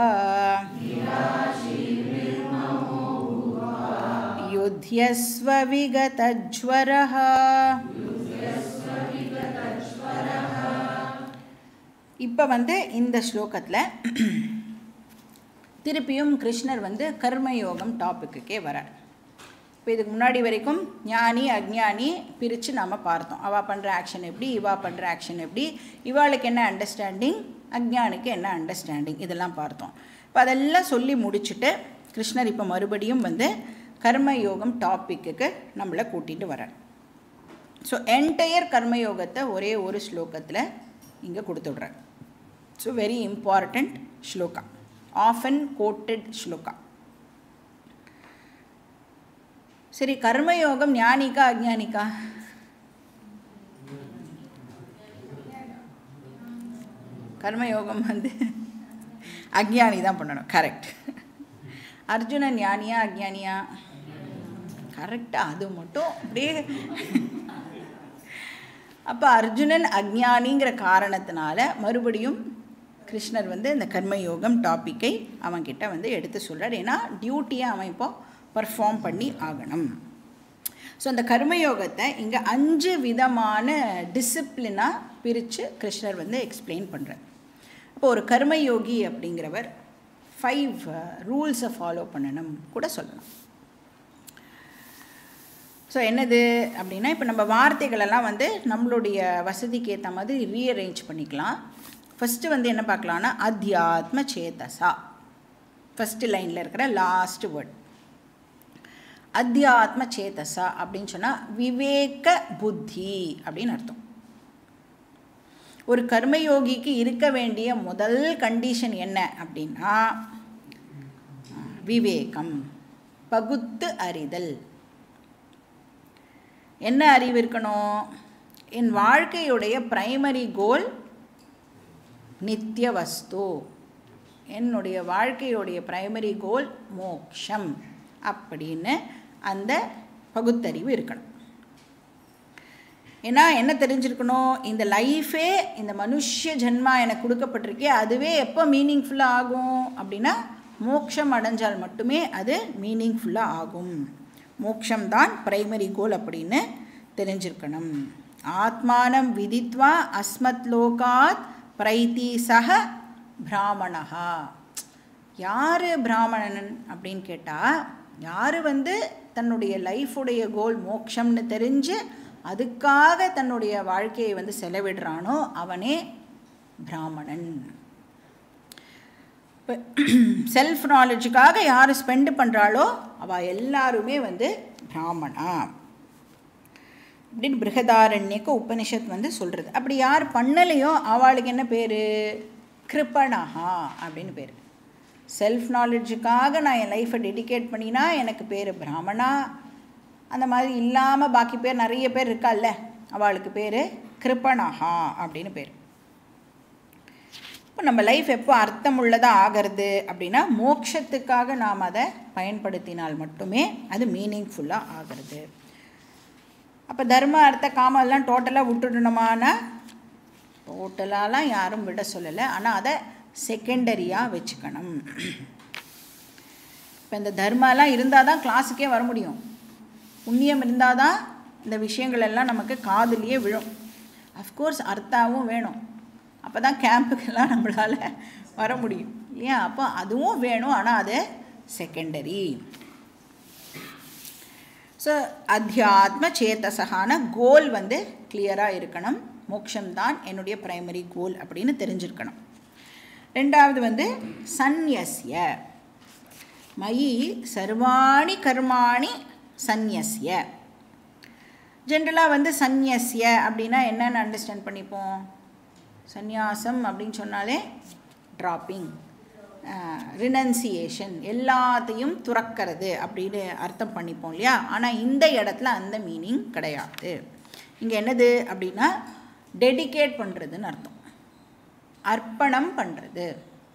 युध्यस्व विगतज्वरः இப்போ வந்து இந்த ஸ்லோகத்தில் திருப்பியும் கிருஷ்ணர் வந்து கர்மயோகம் டாப்பிக்குக்கே வரார் இப்போ இதுக்கு முன்னாடி வரைக்கும் ஞானி அக்ஞானி பிரித்து நாம் பார்த்தோம் அவள் பண்ணுற ஆக்ஷன் எப்படி இவா பண்ணுற ஆக்ஷன் எப்படி இவாளுக்கு என்ன அண்டர்ஸ்டாண்டிங் அக்ஞானிக்கு என்ன அண்டர்ஸ்டாண்டிங் இதெல்லாம் பார்த்தோம் இப்போ அதெல்லாம் சொல்லி முடிச்சுட்டு கிருஷ்ணர் இப்போ மறுபடியும் வந்து கர்மயோகம் டாப்பிக்குக்கு நம்மளை கூட்டிகிட்டு வரார் ஸோ என்டையர் கர்மயோகத்தை ஒரே ஒரு ஸ்லோகத்தில் இங்கே கொடுத்துட்றார் so very important shloka often quoted shloka சரி கர்மயோகம் ஞானிக்கா அஜ்ஞானிக்கா கர்மயோகம் வந்து அஜ்ஞானி தான் பண்ணணும் கரெக்ட் அர்ஜுனன் ஞானியா அஜ்ஞானியா கரெக்டாக அது மட்டும் அப்படியே அப்போ அர்ஜுனன் அஜ்ஞானிங்கிற காரணத்தினால மறுபடியும் கிருஷ்ணர் வந்து இந்த கர்மயோகம் டாப்பிக்கை அவன்கிட்ட வந்து எடுத்து சொல்கிறார் ஏன்னா டியூட்டியை அவன் இப்போ பர்ஃபார்ம் பண்ணி ஆகணும் ஸோ அந்த கர்மயோகத்தை இங்கே அஞ்சு விதமான டிசிப்ளினாக பிரித்து கிருஷ்ணர் வந்து எக்ஸ்பிளைன் பண்ணுறார் இப்போ ஒரு கர்மயோகி அப்படிங்கிறவர் ஃபைவ் ரூல்ஸை ஃபாலோ பண்ணணும் கூட சொல்லலாம் ஸோ என்னது அப்படின்னா இப்போ நம்ம வார்த்தைகளெல்லாம் வந்து நம்மளுடைய வசதிக்கு ஏற்ற மாதிரி ரீஅரேஞ்ச் பண்ணிக்கலாம் ஃபஸ்ட்டு வந்து என்ன பார்க்கலான்னா அத்தியாத்ம சேதசா ஃபஸ்ட்டு லைனில் இருக்கிற லாஸ்ட் வேர்ட் அத்தியாத்ம சேதசா அப்படின்னு சொன்னால் விவேக புத்தி அப்படின்னு அர்த்தம் ஒரு கர்மயோகிக்கு இருக்க வேண்டிய முதல் கண்டிஷன் என்ன அப்படின்னா விவேகம் பகுத்து அறிதல் என்ன அறிவு இருக்கணும் என் வாழ்க்கையுடைய பிரைமரி கோல் நித்திய வஸ்து என்னுடைய வாழ்க்கையுடைய பிரைமரி கோல் மோக்ஷம் அப்படின்னு அந்த பகுத்தறிவு இருக்கணும் ஏன்னா என்ன தெரிஞ்சிருக்கணும் இந்த லைஃபே இந்த மனுஷ ஜென்மா எனக்கு கொடுக்கப்பட்டிருக்கே அதுவே எப்போ மீனிங்ஃபுல்லாக ஆகும் அப்படின்னா மோக்ஷம் அடைஞ்சால் மட்டுமே அது மீனிங்ஃபுல்லாக ஆகும் மோக்ஷம்தான் பிரைமரி கோல் அப்படின்னு தெரிஞ்சிருக்கணும் ஆத்மானம் விதித்வா அஸ்மத் லோகாத் பிரைத்தி சக பிராமணா யார் பிராமணன் அப்படின்னு கேட்டால் யார் வந்து தன்னுடைய லைஃபுடைய கோல் மோக்ஷம்னு தெரிஞ்சு அதுக்காக தன்னுடைய வாழ்க்கையை வந்து செலவிடுறானோ அவனே பிராமணன் இப்போ செல்ஃப் நாலேஜுக்காக யார் ஸ்பெண்டு பண்ணுறாளோ அவள் எல்லாருமே வந்து பிராமணா அப்படின்னு பிருகதாரண்யக்கு உபனிஷத் வந்து சொல்கிறது அப்படி யார் பண்ணலையோ அவளுக்கு என்ன பேர் கிருப்பணஹா அப்படின்னு பேர் செல்ஃப் நாலேஜுக்காக நான் என் லைஃப்பை டெடிகேட் பண்ணினா எனக்கு பேர் பிராமணா அந்த மாதிரி இல்லாமல் பாக்கி பேர் நிறைய பேர் இருக்கால்ல அவளுக்கு பேர் கிருப்பணஹா அப்படின்னு பேர் இப்போ நம்ம லைஃப் எப்போ அர்த்தமுள்ளதாக ஆகிறது அப்படின்னா மோட்சத்துக்காக நாம் அதை பயன்படுத்தினால் மட்டுமே அது மீனிங்ஃபுல்லாக ஆகிறது அப்போ தர்ம அர்த்த காமம் எல்லாம் டோட்டலாக விட்டுடணுமானா டோட்டலாலாம் யாரும் விட சொல்லலை ஆனால் அதை செகண்டரியாக வச்சுக்கணும் இப்போ இந்த தர்மாலாம் இருந்தால் தான் கிளாஸுக்கே வர முடியும் புண்ணியம் இருந்தால் தான் இந்த விஷயங்கள் எல்லாம் நமக்கு காதுலேயே விழும் அஃப்கோர்ஸ் அர்த்தாவும் வேணும் அப்போ தான் கேம்புக்கெல்லாம் நம்மளால் வர முடியும் இல்லையா அப்போ அதுவும் வேணும் ஆனால் அது செகண்டரி ஸோ அத்தியாத்ம சேத்தசகான கோல் வந்து கிளியராக இருக்கணும் மோக்ஷம்தான் என்னுடைய பிரைமரி கோல் அப்படின்னு தெரிஞ்சிருக்கணும் ரெண்டாவது வந்து சந்நியஸ்ய மயி சர்வாணி கர்மாணி சந்நியஸ்ய ஜென்ரலாக வந்து சந்நியஸ்ய அப்படின்னா என்னென்னு அண்டர்ஸ்டாண்ட் பண்ணிப்போம் சந்நியாசம் அப்படின்னு சொன்னாலே ட்ராப்பிங் ரினன்சியேஷன் எல்லாத்தையும் துறக்கிறது அப்படின்னு அர்த்தம் பண்ணிப்போம் இல்லையா ஆனால் இந்த இடத்துல அந்த மீனிங் கிடையாது இங்கே என்னது அப்படின்னா டெடிகேட் பண்ணுறதுன்னு அர்த்தம் அர்ப்பணம் பண்ணுறது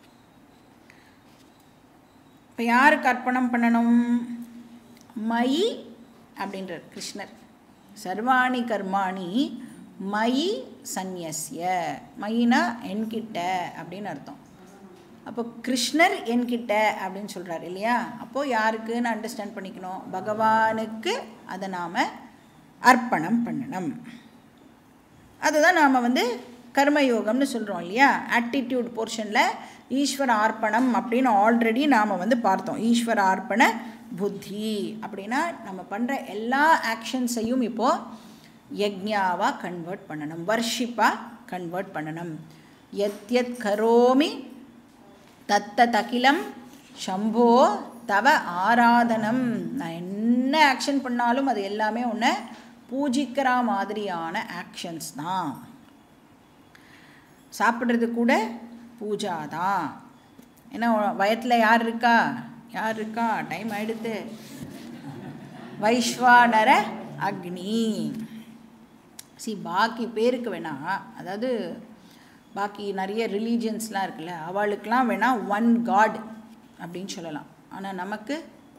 இப்போ யாருக்கு அர்ப்பணம் பண்ணணும் மயி அப்படின்றார் கிருஷ்ணர் சர்வாணி கர்மாணி மயி சந்நியஸ்ய மயினா என்கிட்ட அப்படின்னு அர்த்தம் அப்போ கிருஷ்ணர் என்கிட்ட அப்படின்னு சொல்கிறார் இல்லையா அப்போது யாருக்குன்னு அண்டர்ஸ்டாண்ட் பண்ணிக்கணும் பகவானுக்கு அதை நாம் அர்ப்பணம் பண்ணணும் அதுதான் நாம் வந்து கர்மயோகம்னு சொல்கிறோம் இல்லையா ஆட்டிடியூட் போர்ஷனில் ஈஸ்வர ஆர்ப்பணம் அப்படின்னு ஆல்ரெடி நாம் வந்து பார்த்தோம் ஈஸ்வர ஆர்ப்பண புத்தி அப்படின்னா நம்ம பண்ணுற எல்லா ஆக்ஷன்ஸையும் இப்போது யக்ஞாவாக கன்வெர்ட் பண்ணணும் வர்ஷிப்பாக கன்வெர்ட் பண்ணணும் எத் எத் கரோமி தத்த தகிலம் சம்போ தவ ஆராதனம் நான் என்ன ஆக்ஷன் பண்ணாலும் அது எல்லாமே உன்னை பூஜிக்கிற மாதிரியான ஆக்ஷன்ஸ் தான் சாப்பிட்றது கூட பூஜா தான் ஏன்னா வயத்தில் யார் இருக்கா யார் இருக்கா டைம் ஆகிடுது வைஸ்வானர அக்னி சி பாக்கி பேருக்கு வேணா அதாவது பாக்கி நிறைய ரிலீஜியன்ஸ்லாம் இருக்குல்ல அவளுக்கெலாம் வேணா ஒன் காட் அப்படின்னு சொல்லலாம் ஆனால் நமக்கு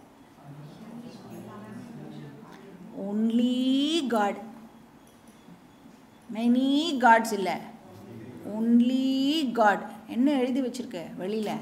ஒன்லி காட் மெனி காட்ஸ் இல்லை ஒன்லி காட் என்ன எழுதி வச்சிருக்க வெளியில்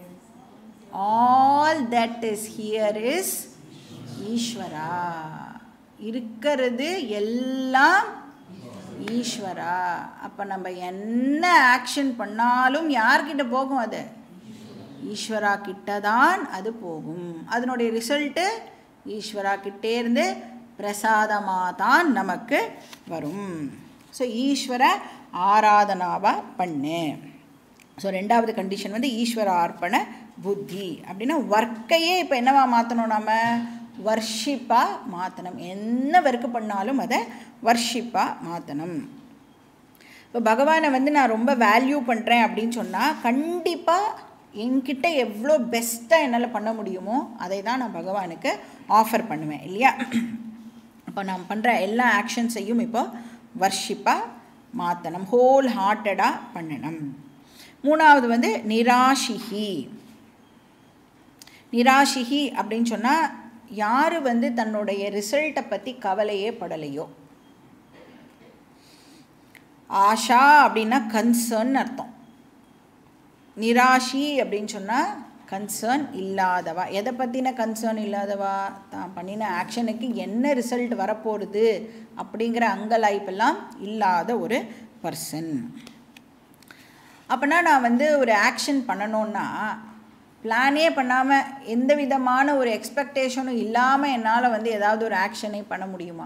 all that is here is ஈஸ்வரா இருக்கிறது எல்லாம் ஈஸ்வரா அப்போ நம்ம என்ன ஆக்ஷன் பண்ணாலும் யார்கிட்ட போகும் அது ஈஸ்வரா கிட்ட தான் அது போகும் அதனுடைய ரிசல்ட்டு ஈஸ்வரா கிட்டே இருந்து பிரசாதமாக தான் நமக்கு வரும் ஸோ ஈஸ்வர ஆராதனாவா பண்ணு ஸோ ரெண்டாவது கண்டிஷன் வந்து ஈஸ்வர அர்ப்பண புத்தி அப்படின்னா ஒர்க்கையே இப்போ என்னவா மாற்றணும் நம்ம வர்ஷிப்பாக மாற்றணும் என்ன ஒர்க்கு பண்ணாலும் அதை வர்ஷிப்பாக மாற்றணும் இப்போ பகவானை வந்து நான் ரொம்ப வேல்யூ பண்ணுறேன் அப்படின்னு சொன்னால் கண்டிப்பாக என்கிட்ட எவ்வளோ பெஸ்ட்டாக என்னால் பண்ண முடியுமோ அதை தான் நான் பகவானுக்கு ஆஃபர் பண்ணுவேன் இல்லையா அப்போ நான் பண்ணுற எல்லா ஆக்ஷன்ஸையும் இப்போ வர்ஷிப்பாக மாற்றணும் ஹோல் ஹார்ட்டடாக பண்ணணும் மூணாவது வந்து நிராஷிஹி நிராஷிஹி அப்படின்னு சொன்னால் யார் வந்து தன்னுடைய ரிசல்ட்டை பற்றி கவலையே படலையோ ஆஷா அப்படின்னா கன்சர்ன் அர்த்தம் நிராஷி அப்படின்னு சொன்னால் கன்சர்ன் இல்லாதவா எதை பற்றின கன்சர்ன் இல்லாதவா தான் பண்ணின ஆக்ஷனுக்கு என்ன ரிசல்ட் வரப்போகுது அப்படிங்கிற அங்கலாய்ப்பெல்லாம் இல்லாத ஒரு பர்சன் அப்போனா நான் வந்து ஒரு ஆக்ஷன் பண்ணணுன்னா பிளானே பண்ணாமல் எந்த விதமான ஒரு எக்ஸ்பெக்டேஷனும் இல்லாமல் என்னால் வந்து ஏதாவது ஒரு ஆக்ஷனை பண்ண முடியுமா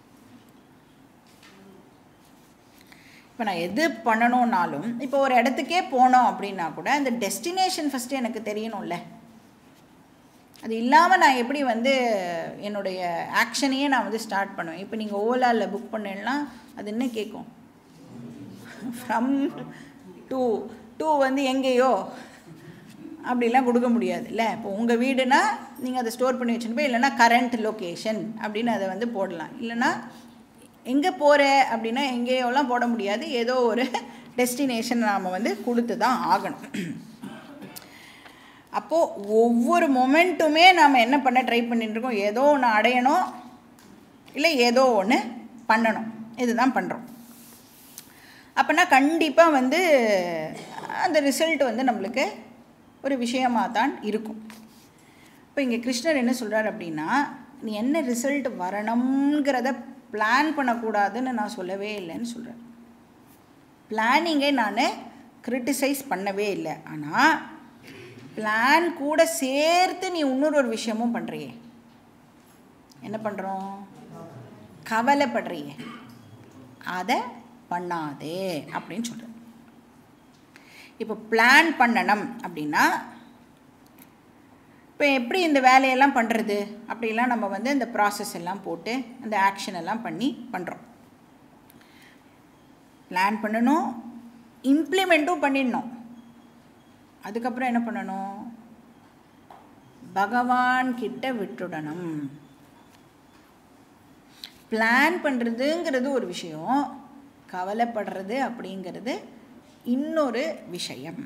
இப்போ நான் எது பண்ணணும்னாலும் இப்போ ஒரு இடத்துக்கே போனோம் அப்படின்னா கூட அந்த டெஸ்டினேஷன் ஃபஸ்ட்டு எனக்கு தெரியணும்ல அது இல்லாமல் நான் எப்படி வந்து என்னுடைய ஆக்ஷனையே நான் வந்து ஸ்டார்ட் பண்ணுவேன் இப்போ நீங்கள் ஓலாவில் புக் பண்ணேன்னா அது என்ன கேட்கும் ஃப்ரம் டூ டூ வந்து எங்கேயோ அப்படிலாம் கொடுக்க முடியாது இல்லை இப்போ உங்கள் வீடுனா நீங்கள் அதை ஸ்டோர் பண்ணி வச்சுட்டு போய் இல்லைனா கரண்ட் லொக்கேஷன் அப்படின்னு அதை வந்து போடலாம் இல்லைனா எங்கே போகிற அப்படின்னா எங்கேயோலாம் போட முடியாது ஏதோ ஒரு டெஸ்டினேஷன் நாம் வந்து கொடுத்து தான் ஆகணும் அப்போது ஒவ்வொரு மொமெண்ட்டுமே நாம் என்ன பண்ண ட்ரை பண்ணிட்டுருக்கோம் ஏதோ ஒன்று அடையணும் இல்லை ஏதோ ஒன்று பண்ணணும் இதுதான் பண்ணுறோம் அப்போனா கண்டிப்பாக வந்து அந்த ரிசல்ட் வந்து நம்மளுக்கு ஒரு விஷயமாக தான் இருக்கும் இப்போ இங்கே கிருஷ்ணர் என்ன சொல்கிறார் அப்படின்னா நீ என்ன ரிசல்ட் வரணுங்கிறத பிளான் பண்ணக்கூடாதுன்னு நான் சொல்லவே இல்லைன்னு சொல்கிறேன் பிளானிங்கை நான் கிரிட்டிசைஸ் பண்ணவே இல்லை ஆனால் பிளான் கூட சேர்த்து நீ இன்னொரு ஒரு விஷயமும் பண்ணுறியே என்ன பண்ணுறோம் கவலைப்படுறியே அதை பண்ணாதே அப்படின்னு சொல்கிறேன் இப்போ பிளான் பண்ணணும் அப்படின்னா இப்போ எப்படி இந்த வேலையெல்லாம் பண்ணுறது அப்படிலாம் நம்ம வந்து இந்த ப்ராசஸ் எல்லாம் போட்டு அந்த ஆக்ஷன் எல்லாம் பண்ணி பண்ணுறோம் பிளான் பண்ணணும் இம்ப்ளிமெண்ட்டும் பண்ணிடணும் அதுக்கப்புறம் என்ன பண்ணணும் பகவான் கிட்ட விட்டுடணும் பிளான் பண்ணுறதுங்கிறது ஒரு விஷயம் கவலைப்படுறது அப்படிங்கிறது இன்னொரு விஷயம்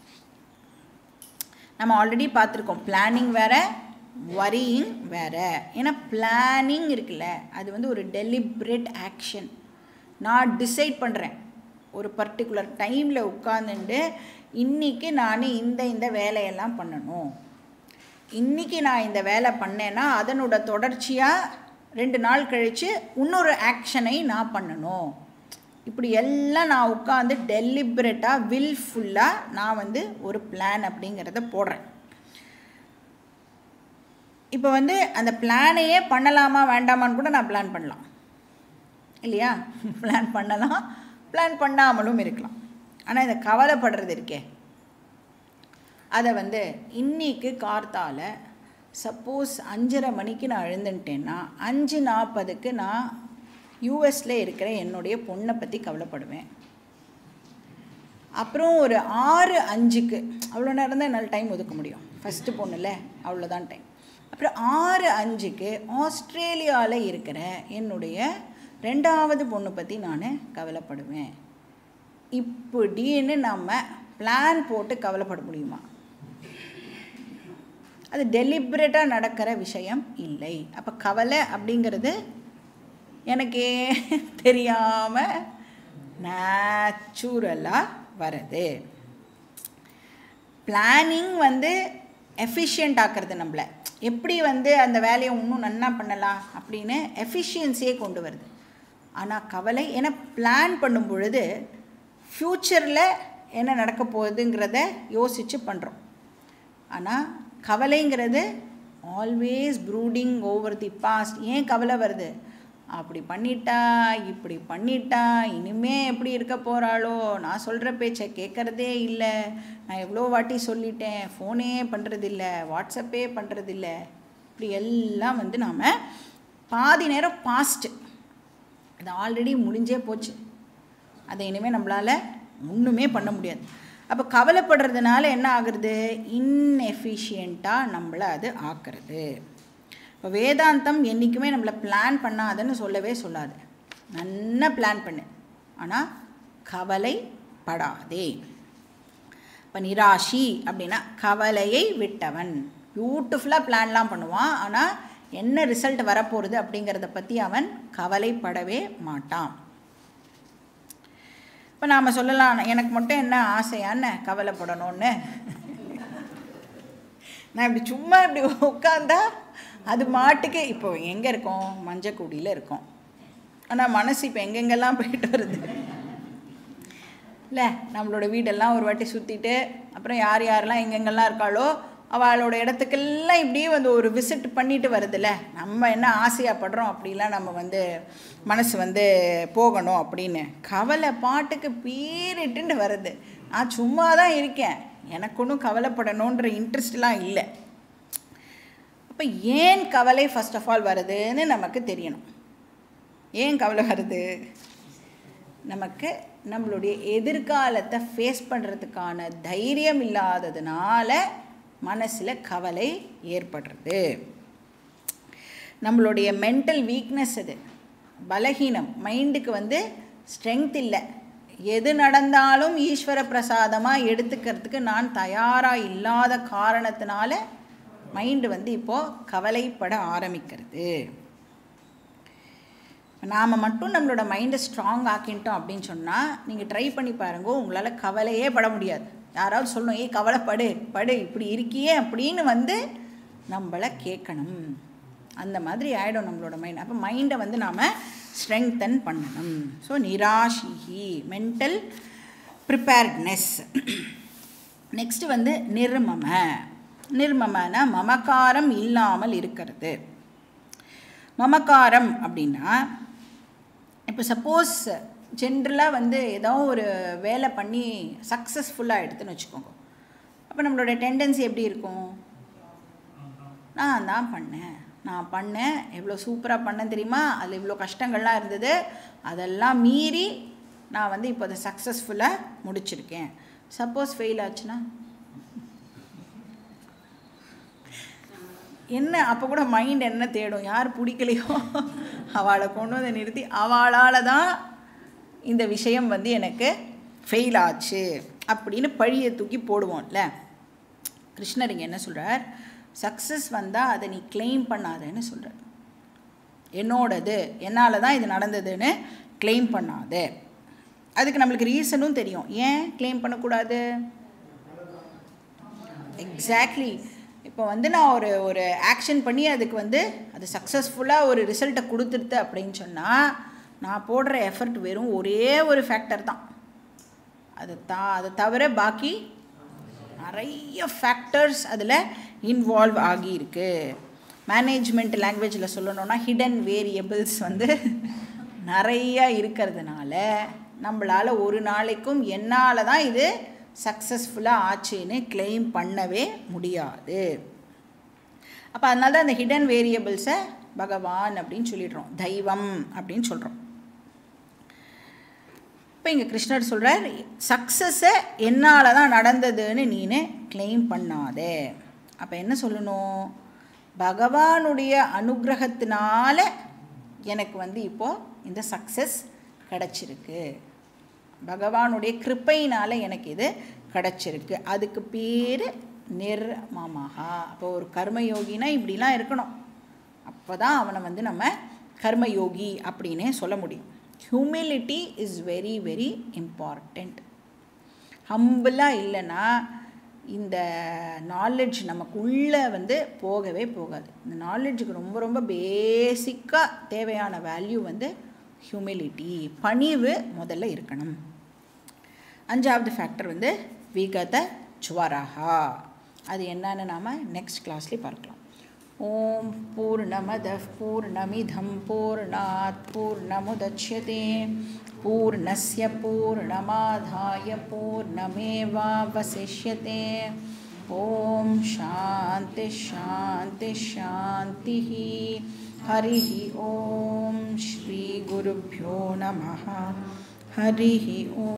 நம்ம ஆல்ரெடி பார்த்துருக்கோம் பிளானிங் வேற வரியிங் வேற ஏன்னா பிளானிங் இருக்குல்ல அது வந்து ஒரு டெலிப்ரேட் ஆக்ஷன் நான் டிசைட் பண்ணுறேன் ஒரு பர்டிகுலர் டைமில் உட்காந்துட்டு இன்றைக்கி நான் இந்த இந்த வேலையெல்லாம் பண்ணணும் இன்றைக்கி நான் இந்த வேலை பண்ணேன்னா அதனோட தொடர்ச்சியாக ரெண்டு நாள் கழித்து இன்னொரு ஆக்ஷனை நான் பண்ணணும் இப்படி எல்லாம் நான் உட்காந்து டெலிபரேட்டாக வில்ஃபுல்லாக நான் வந்து ஒரு பிளான் அப்படிங்கிறத போடுறேன் இப்போ வந்து அந்த பிளானையே பண்ணலாமா வேண்டாமான்னு கூட நான் பிளான் பண்ணலாம் இல்லையா பிளான் பண்ணலாம் பிளான் பண்ணாமலும் இருக்கலாம் ஆனால் இந்த கவலைப்படுறது இருக்கே அதை வந்து இன்னைக்கு கார்த்தால சப்போஸ் அஞ்சரை மணிக்கு நான் எழுந்துட்டேன்னா அஞ்சு நாற்பதுக்கு நான் யூஎஸில் இருக்கிற என்னுடைய பொண்ணை பற்றி கவலைப்படுவேன் அப்புறம் ஒரு ஆறு அஞ்சுக்கு அவ்வளோ நேரம் தான் என்னால் டைம் ஒதுக்க முடியும் ஃபஸ்ட்டு பொண்ணுல அவ்வளோதான் டைம் அப்புறம் ஆறு அஞ்சுக்கு ஆஸ்திரேலியாவில் இருக்கிற என்னுடைய ரெண்டாவது பொண்ணு பற்றி நான் கவலைப்படுவேன் இப்படின்னு நம்ம பிளான் போட்டு கவலைப்பட முடியுமா அது டெலிபரேட்டாக நடக்கிற விஷயம் இல்லை அப்போ கவலை அப்படிங்கிறது எனக்கே தெரியாமல் நேச்சுரலாக வருது பிளானிங் வந்து எஃபிஷியண்ட் ஆக்கிறது நம்மளை எப்படி வந்து அந்த வேலையை இன்னும் நன்னா பண்ணலாம் அப்படின்னு எஃபிஷியன்சியே கொண்டு வருது ஆனால் கவலை ஏன்னா பிளான் பண்ணும் பொழுது ஃப்யூச்சரில் என்ன நடக்க போகுதுங்கிறத யோசித்து பண்ணுறோம் ஆனால் கவலைங்கிறது always brooding over the past ஏன் கவலை வருது அப்படி பண்ணிட்டா இப்படி பண்ணிட்டா இனிமே எப்படி இருக்க போகிறாளோ நான் சொல்கிற பேச்சை கேட்குறதே இல்லை நான் எவ்வளோ வாட்டி சொல்லிட்டேன் ஃபோனே பண்ணுறதில்ல வாட்ஸ்அப்பே பண்ணுறதில்ல இப்படி எல்லாம் வந்து நாம் பாதி நேரம் பாஸ்ட்டு அது ஆல்ரெடி முடிஞ்சே போச்சு அதை இனிமேல் நம்மளால் ஒன்றுமே பண்ண முடியாது அப்போ கவலைப்படுறதுனால என்ன ஆகுறது இன்எஃபிஷியண்ட்டாக நம்மளை அது ஆக்குறது இப்போ வேதாந்தம் என்றைக்குமே நம்மளை பிளான் பண்ணாதன்னு சொல்லவே சொல்லாது நல்லா பிளான் பண்ணு ஆனால் கவலைப்படாதே இப்போ நிராஷி அப்படின்னா கவலையை விட்டவன் பியூட்டிஃபுல்லாக பிளான்லாம் பண்ணுவான் ஆனால் என்ன ரிசல்ட் வரப்போகிறது அப்படிங்கிறத பற்றி அவன் கவலைப்படவே மாட்டான் இப்போ நாம் சொல்லலாம் எனக்கு மட்டும் என்ன ஆசையான்னு கவலைப்படணும்னு நான் இப்படி சும்மா இப்படி உட்காந்தா அது மாட்டுக்கு இப்போ எங்கே இருக்கோம் மஞ்சக்குடியில் இருக்கோம் ஆனால் மனசு இப்போ எங்கெங்கெல்லாம் போயிட்டு வருது இல்லை நம்மளோட வீடெல்லாம் ஒரு வாட்டி சுற்றிட்டு அப்புறம் யார் யாரெல்லாம் எங்கெங்கெல்லாம் இருக்காளோ அவளோட இடத்துக்கெல்லாம் இப்படியே வந்து ஒரு விசிட் பண்ணிட்டு வருதுல்ல நம்ம என்ன ஆசையாகப்படுறோம் அப்படிலாம் நம்ம வந்து மனசு வந்து போகணும் அப்படின்னு கவலை பாட்டுக்கு பீரிட்டுன்னு வருது நான் சும்மா தான் இருக்கேன் எனக்கு ஒன்றும் கவலைப்படணுன்ற இன்ட்ரெஸ்ட்லாம் இல்லை அப்போ ஏன் கவலை ஃபஸ்ட் ஆஃப் ஆல் வருதுன்னு நமக்கு தெரியணும் ஏன் கவலை வருது நமக்கு நம்மளுடைய எதிர்காலத்தை ஃபேஸ் பண்ணுறதுக்கான தைரியம் இல்லாததுனால மனசில் கவலை ஏற்படுறது நம்மளுடைய மென்டல் வீக்னஸ் அது பலகீனம் மைண்டுக்கு வந்து ஸ்ட்ரென்த் இல்லை எது நடந்தாலும் ஈஸ்வர பிரசாதமாக எடுத்துக்கிறதுக்கு நான் தயாராக இல்லாத காரணத்தினால மைண்டு வந்து இப்போது கவலைப்பட ஆரம்பிக்கிறது நாம் மட்டும் நம்மளோட மைண்டை ஸ்ட்ராங் ஆக்கிட்டோம் அப்படின்னு சொன்னால் நீங்கள் ட்ரை பண்ணி பாருங்க உங்களால் கவலையே பட முடியாது யாராவது சொல்லணும் ஏய் கவலைப்படு படு இப்படி இருக்கியே அப்படின்னு வந்து நம்மளை கேட்கணும் அந்த மாதிரி ஆகிடும் நம்மளோட மைண்ட் அப்போ மைண்டை வந்து நாம் ஸ்ட்ரெங்தன் பண்ணணும் ஸோ நிராஷிஹி மென்டல் ப்ரிப்பேர்ட்னஸ் நெக்ஸ்ட் வந்து நிர்மம நிர்மமன மமக்காரம் இல்லாமல் இருக்கிறது மமக்காரம் அப்படின்னா இப்போ சப்போஸ் ஜென்ரலாக வந்து ஏதோ ஒரு வேலை பண்ணி சக்ஸஸ்ஃபுல்லாக எடுத்துன்னு வச்சுக்கோங்க அப்போ நம்மளோட டெண்டன்சி எப்படி இருக்கும் நான் தான் பண்ணேன் நான் பண்ணேன் எவ்வளோ சூப்பராக பண்ணேன் தெரியுமா அதில் இவ்வளோ கஷ்டங்கள்லாம் இருந்தது அதெல்லாம் மீறி நான் வந்து இப்போ அதை சக்ஸஸ்ஃபுல்லாக முடிச்சிருக்கேன் சப்போஸ் ஃபெயில் ஆச்சுன்னா என்ன அப்போ கூட மைண்ட் என்ன தேடும் யார் பிடிக்கலையோ அவளை கொண்டு வந்து நிறுத்தி அவளால் தான் இந்த விஷயம் வந்து எனக்கு ஃபெயில் ஆச்சு அப்படின்னு பழியை தூக்கி போடுவோம்ல கிருஷ்ணர் இங்கே என்ன சொல்கிறார் சக்ஸஸ் வந்தால் அதை நீ கிளைம் பண்ணாதேன்னு சொல்கிறார் என்னோடது என்னால் தான் இது நடந்ததுன்னு கிளைம் பண்ணாத அதுக்கு நம்மளுக்கு ரீசனும் தெரியும் ஏன் கிளைம் பண்ணக்கூடாது எக்ஸாக்ட்லி இப்போ வந்து நான் ஒரு ஒரு ஆக்ஷன் பண்ணி அதுக்கு வந்து அது சக்ஸஸ்ஃபுல்லாக ஒரு ரிசல்ட்டை கொடுத்துருது அப்படின்னு சொன்னால் நான் போடுற எஃபர்ட் வெறும் ஒரே ஒரு ஃபேக்டர் தான் அது தா அதை தவிர பாக்கி நிறைய ஃபேக்டர்ஸ் அதில் இன்வால்வ் ஆகியிருக்கு மேனேஜ்மெண்ட் லாங்குவேஜில் சொல்லணுன்னா ஹிடன் வேரியபிள்ஸ் வந்து நிறைய இருக்கிறதுனால நம்மளால் ஒரு நாளைக்கும் என்னால் தான் இது சக்ஸஸ்ஃபுல்லாக ஆச்சுன்னு கிளைம் பண்ணவே முடியாது அப்போ அதனால தான் அந்த ஹிடன் வேரியபிள்ஸை பகவான் அப்படின்னு சொல்லிடுறோம் தெய்வம் அப்படின்னு சொல்கிறோம் இப்போ இங்கே கிருஷ்ணர் சொல்கிறார் சக்ஸஸை என்னால் தான் நடந்ததுன்னு நீனு கிளைம் பண்ணாதே அப்போ என்ன சொல்லணும் பகவானுடைய அனுகிரகத்தினால எனக்கு வந்து இப்போது இந்த சக்ஸஸ் கிடச்சிருக்கு பகவானுடைய கிருப்பையினால் எனக்கு இது கிடச்சிருக்கு அதுக்கு பேர் நிர்மமஹா அப்போ ஒரு கர்மயோகினா இப்படிலாம் இருக்கணும் அப்போ தான் அவனை வந்து நம்ம கர்மயோகி அப்படின்னே சொல்ல முடியும் humility is very very important ஹம்பிளாக இல்லைன்னா இந்த நாலெட்ஜ் நமக்கு உள்ளே வந்து போகவே போகாது இந்த நாலெட்ஜுக்கு ரொம்ப ரொம்ப பேசிக்காக தேவையான வேல்யூ வந்து ஹியூமிலிட்டி பணிவு முதல்ல இருக்கணும் அஞ்சாவது ஃபேக்டர் வந்து விகத ஜுவரஹா அது என்னன்னு நாம் நெக்ஸ்ட் கிளாஸ்லேயே பார்க்கலாம் ஓம் பூர்ணமத பூர்ணமிதம் பூர்ணாத் பூர்ணமுதட்சியதே பூர்ணஸ்ய பூர்ணமாதாய பூர்ணமேவாவசிஷ்யதே ஓம் சாந்தி ஷாந்தி ஷாந்தி ஹரி ஓம் ஸ்ரீ குருभ्यो நமः ஹரி ஓம்